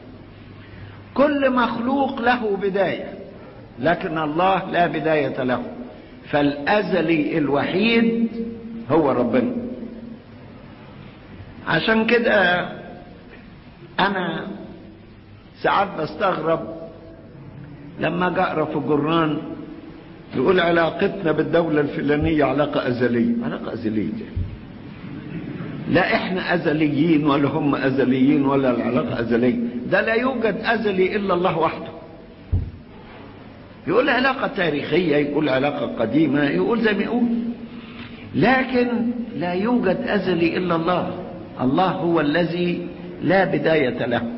كل مخلوق له بداية لكن الله لا بداية له فالأزلي الوحيد هو ربنا عشان كده انا ساعات بستغرب لما اجي اقرا في الجران يقول علاقتنا بالدولة الفلانية علاقة أزلية علاقة أزلية لا احنا أزليين ولا هم أزليين ولا العلاقة أزلية ده لا يوجد أزلي إلا الله وحده يقول علاقة تاريخية يقول علاقة قديمة يقول زي ما يقول لكن لا يوجد أزلي إلا الله الله هو الذي لا بداية له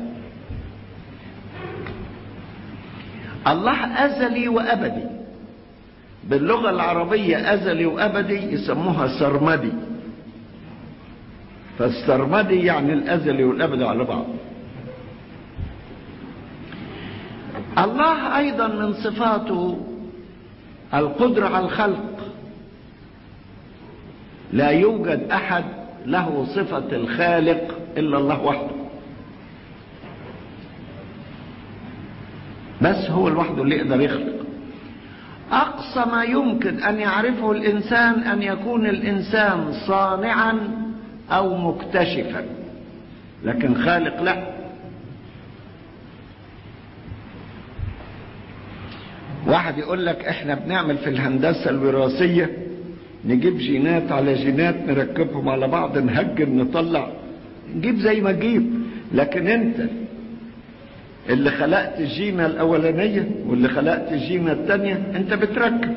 الله أزلي وأبدي باللغة العربية أزلي وأبدي يسموها سرمدي فالسرمدي يعني الأزلي والأبدي على بعض الله أيضا من صفاته القدرة على الخلق لا يوجد أحد له صفة الخالق إلا الله وحده بس هو لوحده اللي يقدر يخلق أقصى ما يمكن أن يعرفه الإنسان أن يكون الإنسان صانعا أو مكتشفا لكن خالق لا واحد يقول لك احنا بنعمل في الهندسة الوراثية نجيب جينات على جينات نركبهم على بعض نهجن نطلع نجيب زي ما تجيب لكن انت اللي خلقت الجينة الأولانية واللي خلقت الجينة الثانية أنت بتركب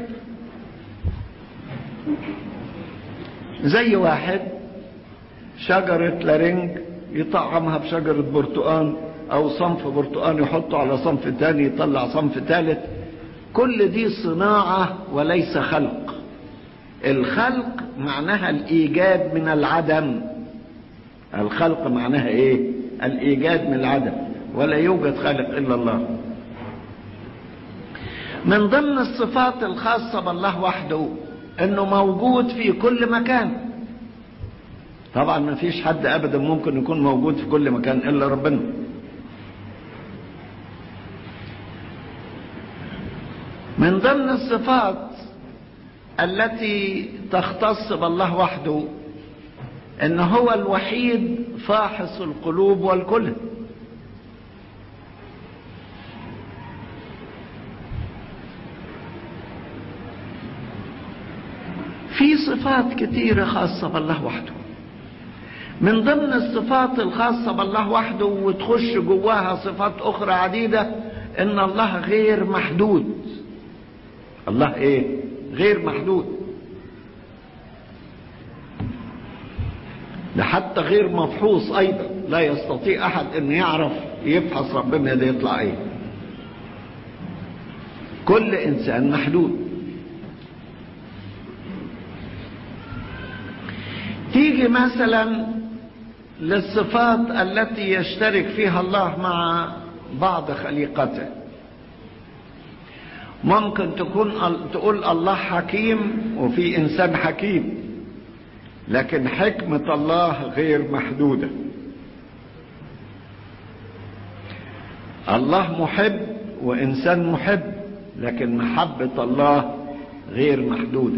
زي واحد شجرة لارنج يطعمها بشجرة برتقان أو صنف برتقان يحطه على صنف تاني يطلع صنف ثالث كل دي صناعة وليس خلق الخلق معناها الإيجاد من العدم الخلق معناها إيه الإيجاد من العدم ولا يوجد خالق إلا الله من ضمن الصفات الخاصة بالله وحده انه موجود في كل مكان طبعا ما فيش حد ابدا ممكن يكون موجود في كل مكان الا ربنا من ضمن الصفات التي تختص بالله وحده ان هو الوحيد فاحص القلوب والكلى في صفات كتيرة خاصة بالله وحده من ضمن الصفات الخاصة بالله وحده وتخش جواها صفات أخرى عديدة إن الله غير محدود الله إيه؟ غير محدود ده حتى غير مفحوص أيضا لا يستطيع أحد أن يعرف يفحص ربنا ده يطلع إيه كل إنسان محدود تيجي مثلا للصفات التي يشترك فيها الله مع بعض خليقته ممكن تكون تقول الله حكيم وفي انسان حكيم لكن حكمة الله غير محدودة الله محب وانسان محب لكن محبة الله غير محدوده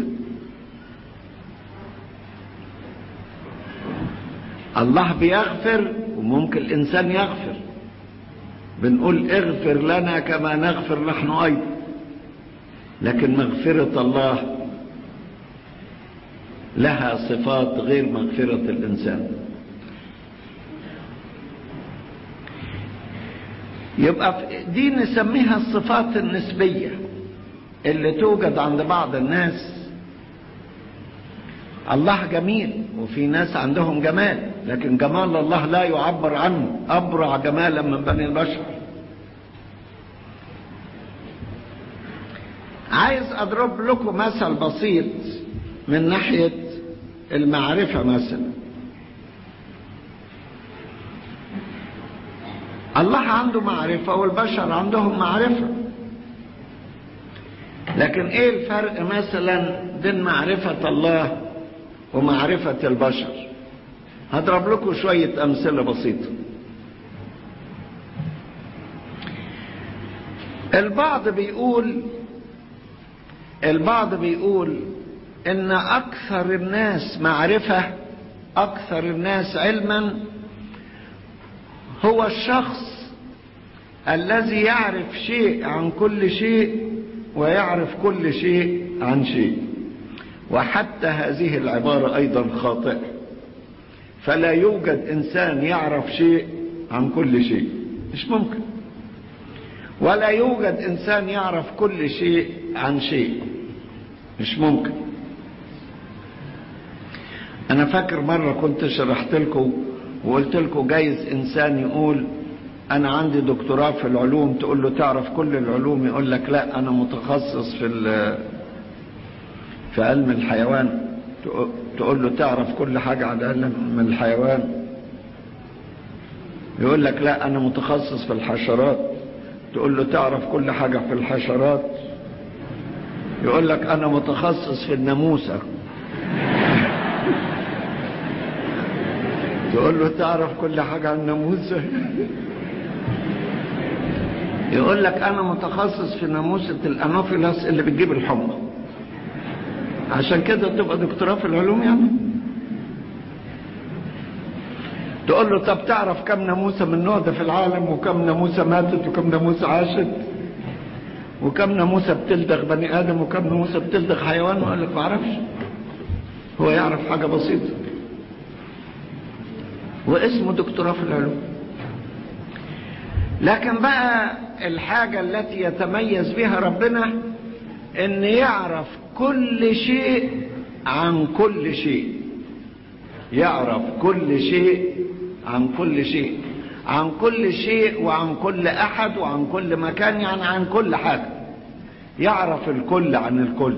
الله بيغفر وممكن الإنسان يغفر بنقول اغفر لنا كما نغفر نحن أيضا لكن مغفرة الله لها صفات غير مغفرة الإنسان يبقى دي نسميها الصفات النسبية اللي توجد عند بعض الناس الله جميل وفي ناس عندهم جمال لكن جمال الله لا يعبر عنه أبرع جمالا من بني البشر عايز أضرب لكم مثل بسيط من ناحية المعرفة مثلا الله عنده معرفة والبشر عندهم معرفة لكن ايه الفرق مثلا بين معرفة الله ومعرفة البشر هضرب لكم شوية أمثلة بسيطة البعض بيقول البعض بيقول ان اكثر الناس معرفة اكثر الناس علما هو الشخص الذي يعرف شيء عن كل شيء ويعرف كل شيء عن شيء وحتى هذه العبارة ايضا خاطئة فلا يوجد انسان يعرف شيء عن كل شيء مش ممكن ولا يوجد انسان يعرف كل شيء عن شيء مش ممكن انا فاكر مرة كنت شرحت لكم وقلت لكم جايز انسان يقول انا عندي دكتوراه في العلوم تقول له تعرف كل العلوم يقول لك لا انا متخصص في في علم الحيوان تقول له تعرف كل حاجة عن علم الحيوان يقول لك لا انا متخصص في الحشرات تقول له تعرف كل حاجة في الحشرات يقول لك انا متخصص في الناموسة تقول له تعرف كل حاجة عن الناموسة يقول لك انا متخصص في ناموسة الانوفيلاس اللي بتجيب الحمى عشان كده تبقى دكتوراه في العلوم يعني تقول له طب تعرف كم ناموسة من النوع ده في العالم وكم ناموسة ماتت وكم ناموسة عاشت وكم ناموسة بتلدغ بني آدم وكم ناموسة بتلدغ حيوان وقال لك ما اعرفش هو يعرف حاجة بسيطة واسمه دكتوراه في العلوم لكن بقى الحاجة التي يتميز بها ربنا ان يعرف كل شيء عن كل شيء يعرف كل شيء عن كل شيء عن كل شيء وعن كل احد وعن كل مكان يعني عن كل حاجة يعرف الكل عن الكل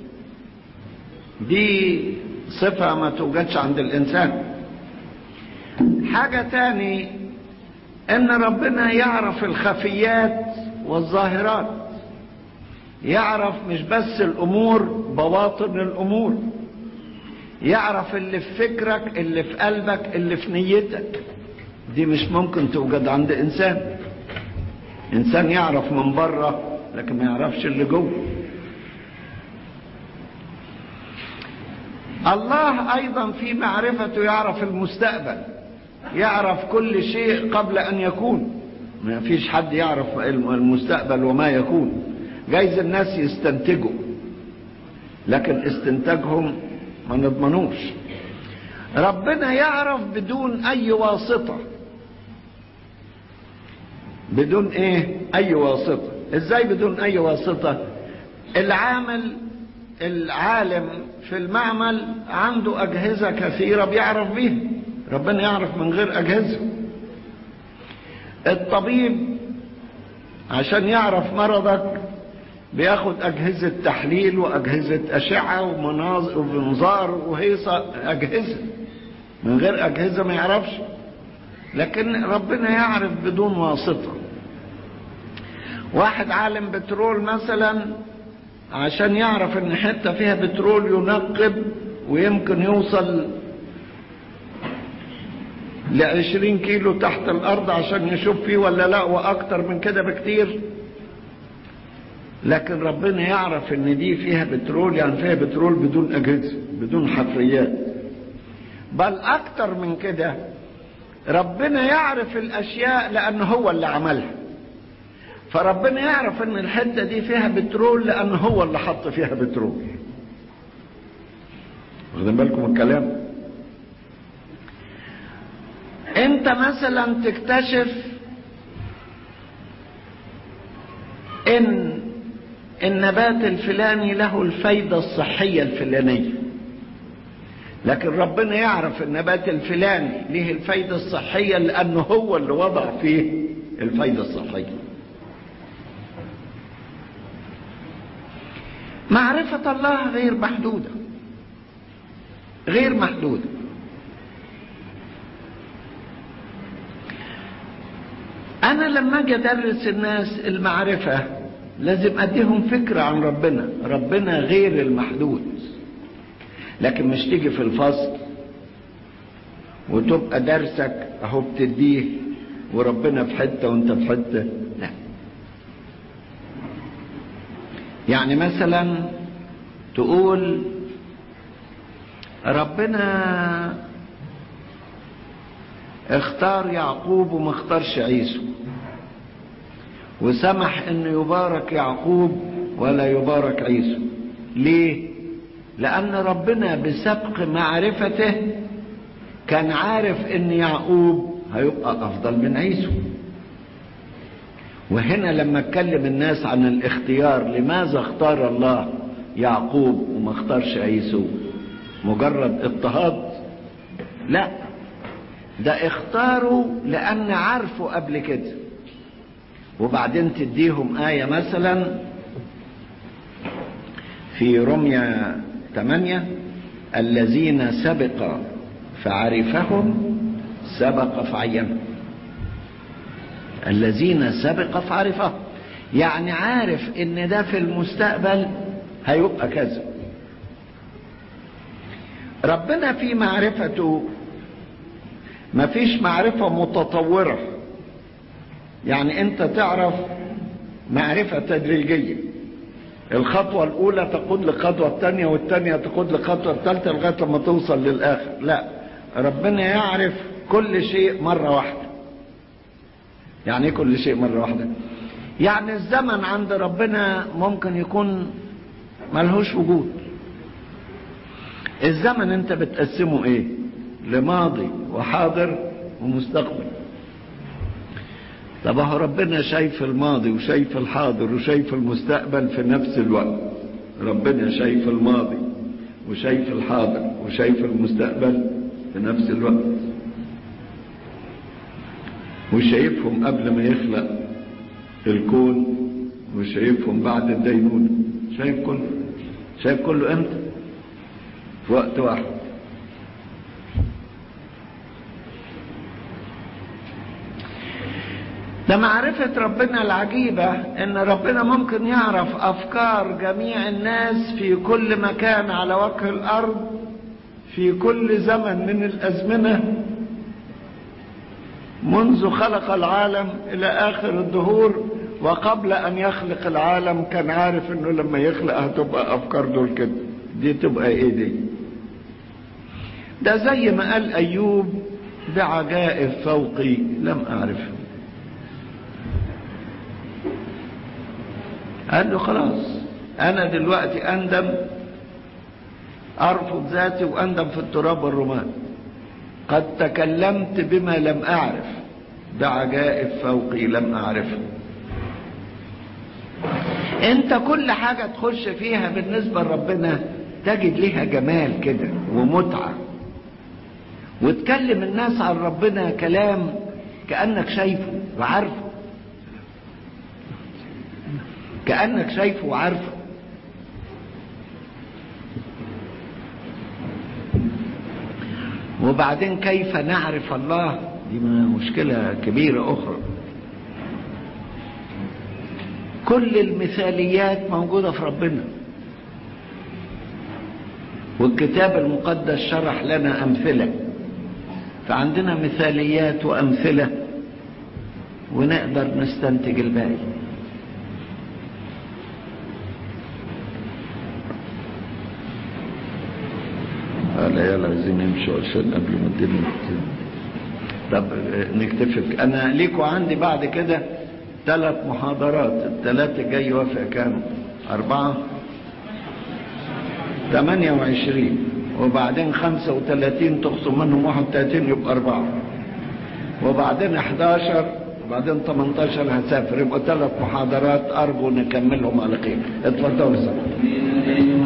دي صفة ما توجدش عند الانسان حاجة تاني ان ربنا يعرف الخفيات والظاهرات يعرف مش بس الامور بواطن الامور يعرف اللي في فكرك اللي في قلبك اللي في نيتك دي مش ممكن توجد عند انسان انسان يعرف من بره لكن ما يعرفش اللي جوه الله ايضا في معرفته يعرف المستقبل يعرف كل شيء قبل ان يكون ما فيش حد يعرف المستقبل وما يكون جايز الناس يستنتجوا لكن استنتاجهم ما نضمنوش ربنا يعرف بدون اي واسطة بدون ايه اي واسطة ازاي بدون اي واسطة العامل العالم في المعمل عنده اجهزة كثيرة بيعرف بيها ربنا يعرف من غير اجهزة الطبيب عشان يعرف مرضك بياخد أجهزة تحليل وأجهزة أشعة ومناظر ومنظار وهيصة أجهزة من غير أجهزة ما يعرفش لكن ربنا يعرف بدون واسطة واحد عالم بترول مثلا عشان يعرف ان حتة فيها بترول ينقب ويمكن يوصل لعشرين كيلو تحت الارض عشان يشوف فيه ولا لا واكتر من كده بكتير لكن ربنا يعرف ان دي فيها بترول يعني فيها بترول بدون اجهزه بدون حفريات بل اكتر من كده ربنا يعرف الاشياء لان هو اللي عملها فربنا يعرف ان الحته دي فيها بترول لان هو اللي حط فيها بترول واخدين بالكم الكلام انت مثلا تكتشف ان النبات الفلاني له الفايدة الصحية الفلانية لكن ربنا يعرف النبات الفلاني له الفايدة الصحية لأنه هو اللي وضع فيه الفايدة الصحية معرفة الله غير محدودة غير محدودة أنا لما أجي أدرس الناس المعرفة لازم أديهم فكرة عن ربنا ربنا غير المحدود لكن مش تيجي في الفصل وتبقى درسك أهو بتديه وربنا في حتة وأنت في حتة لا يعني مثلا تقول ربنا اختار يعقوب وما اختارش عيسو وسمح ان يبارك يعقوب ولا يبارك عيسو ليه لان ربنا بسبق معرفته كان عارف ان يعقوب هيبقى افضل من عيسو وهنا لما اتكلم الناس عن الاختيار لماذا اختار الله يعقوب وما اختارش عيسو مجرد اضطهاد لا ده اختاروا لان عارفوا قبل كده وبعدين تديهم آية مثلا في رمية 8 الذين سبق فعرفهم سبق فعينهم الذين سبق فعرفهم يعني عارف ان ده في المستقبل هيبقى كذا ربنا في معرفته مفيش معرفة متطورة يعني انت تعرف معرفة تدريجية الخطوة الأولى تقود للخطوة الثانية والثانية تقود للخطوة الثالثة لغاية لما توصل للآخر لا ربنا يعرف كل شيء مرة واحدة يعني ايه كل شيء مرة واحدة يعني الزمن عند ربنا ممكن يكون ملهوش وجود الزمن انت بتقسمه ايه لماضي وحاضر ومستقبل طب هو ربنا شايف الماضي وشايف الحاضر وشايف المستقبل في نفس الوقت ربنا شايف الماضي وشايف الحاضر وشايف المستقبل في نفس الوقت وشايفهم قبل ما يخلق الكون وشايفهم بعد الدينونة شايف كله شايف كله امتى في وقت واحد ده معرفة ربنا العجيبة ان ربنا ممكن يعرف افكار جميع الناس في كل مكان على وجه الارض في كل زمن من الازمنة منذ خلق العالم الى اخر الدهور وقبل ان يخلق العالم كان عارف انه لما يخلق هتبقى افكار دول كده دي تبقى ايه دي ده زي ما قال ايوب بعجائب فوقي لم اعرفها قال له خلاص انا دلوقتي اندم ارفض ذاتي واندم في التراب والرماد قد تكلمت بما لم اعرف بعجائب فوقي لم اعرفها انت كل حاجة تخش فيها بالنسبة لربنا تجد لها جمال كده ومتعة وتكلم الناس عن ربنا كلام كأنك شايفه وعارفه كأنك شايفه وعارفه وبعدين كيف نعرف الله دي مشكلة كبيرة أخرى كل المثاليات موجودة في ربنا والكتاب المقدس شرح لنا أمثلة فعندنا مثاليات وأمثلة ونقدر نستنتج الباقي العيال عايزين يمشوا عشان قبل ما الدنيا طب نكتفي انا ليكوا عندي بعد كده ثلاث محاضرات الثلاثة جاي يوافق كام أربعة ثمانية وعشرين وبعدين خمسة وثلاثين تخصم منهم واحد وثلاثين يبقى أربعة وبعدين احداشر وبعدين 18 هسافر يبقى ثلاث محاضرات أرجو نكملهم على خير اتفضلوا سلام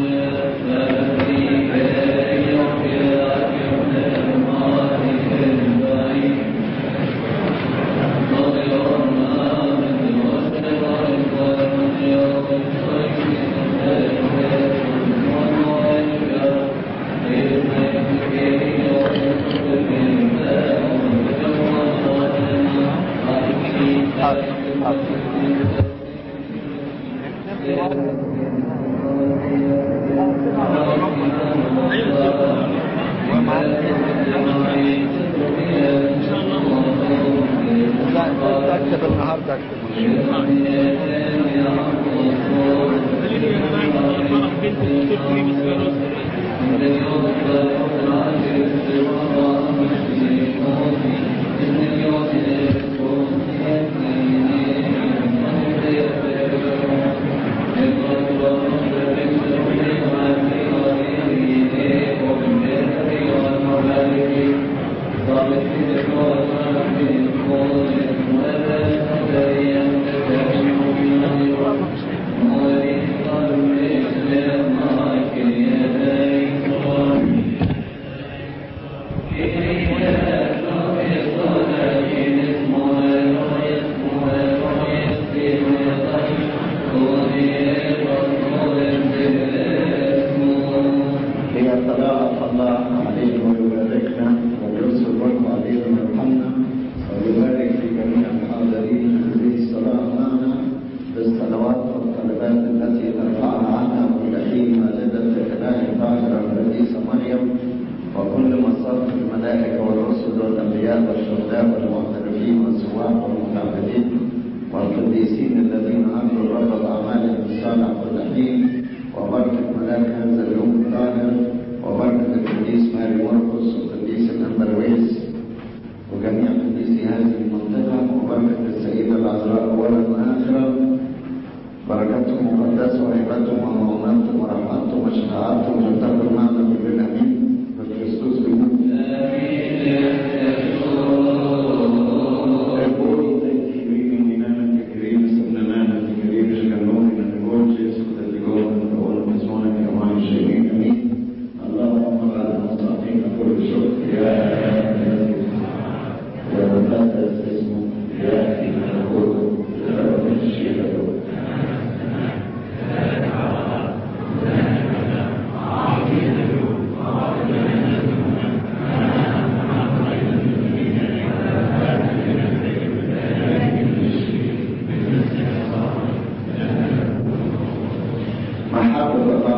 اكتب النهارده اكتب الله علينا ويباركنا ويرسل وجهه علينا ويرحمنا ويبارك في جميع الحاضرين هذه الصلاة معنا بالصلوات والطلبات التي ترفعنا عنها كل حين والدة الإله الطاهرة القديسة مريم وكل مصاف الملائكة والرسل والأنبياء والشهداء والمعترفين والسواح والمتعبدين والقديسين الذين عملوا الرب بأعمالهم الصالح كل حين وبركة ملاك هذا اليوم الطاهر وبركة القديس ماري مرقس والقديس الأنبرويس وجميع قديسي هذه المنطقة وبركة السيدة العذراء أولا وآخرا بركتهم مقدسة وهبتهم ومؤونتهم ورحمتهم وشفاعتهم وتكن معنا كلنا امين بكريستوس بيقول اللهم بعد المستعطين كل شكر يا يا مقدس اسمه يا ملكوته يا رب الشيخ محبة الله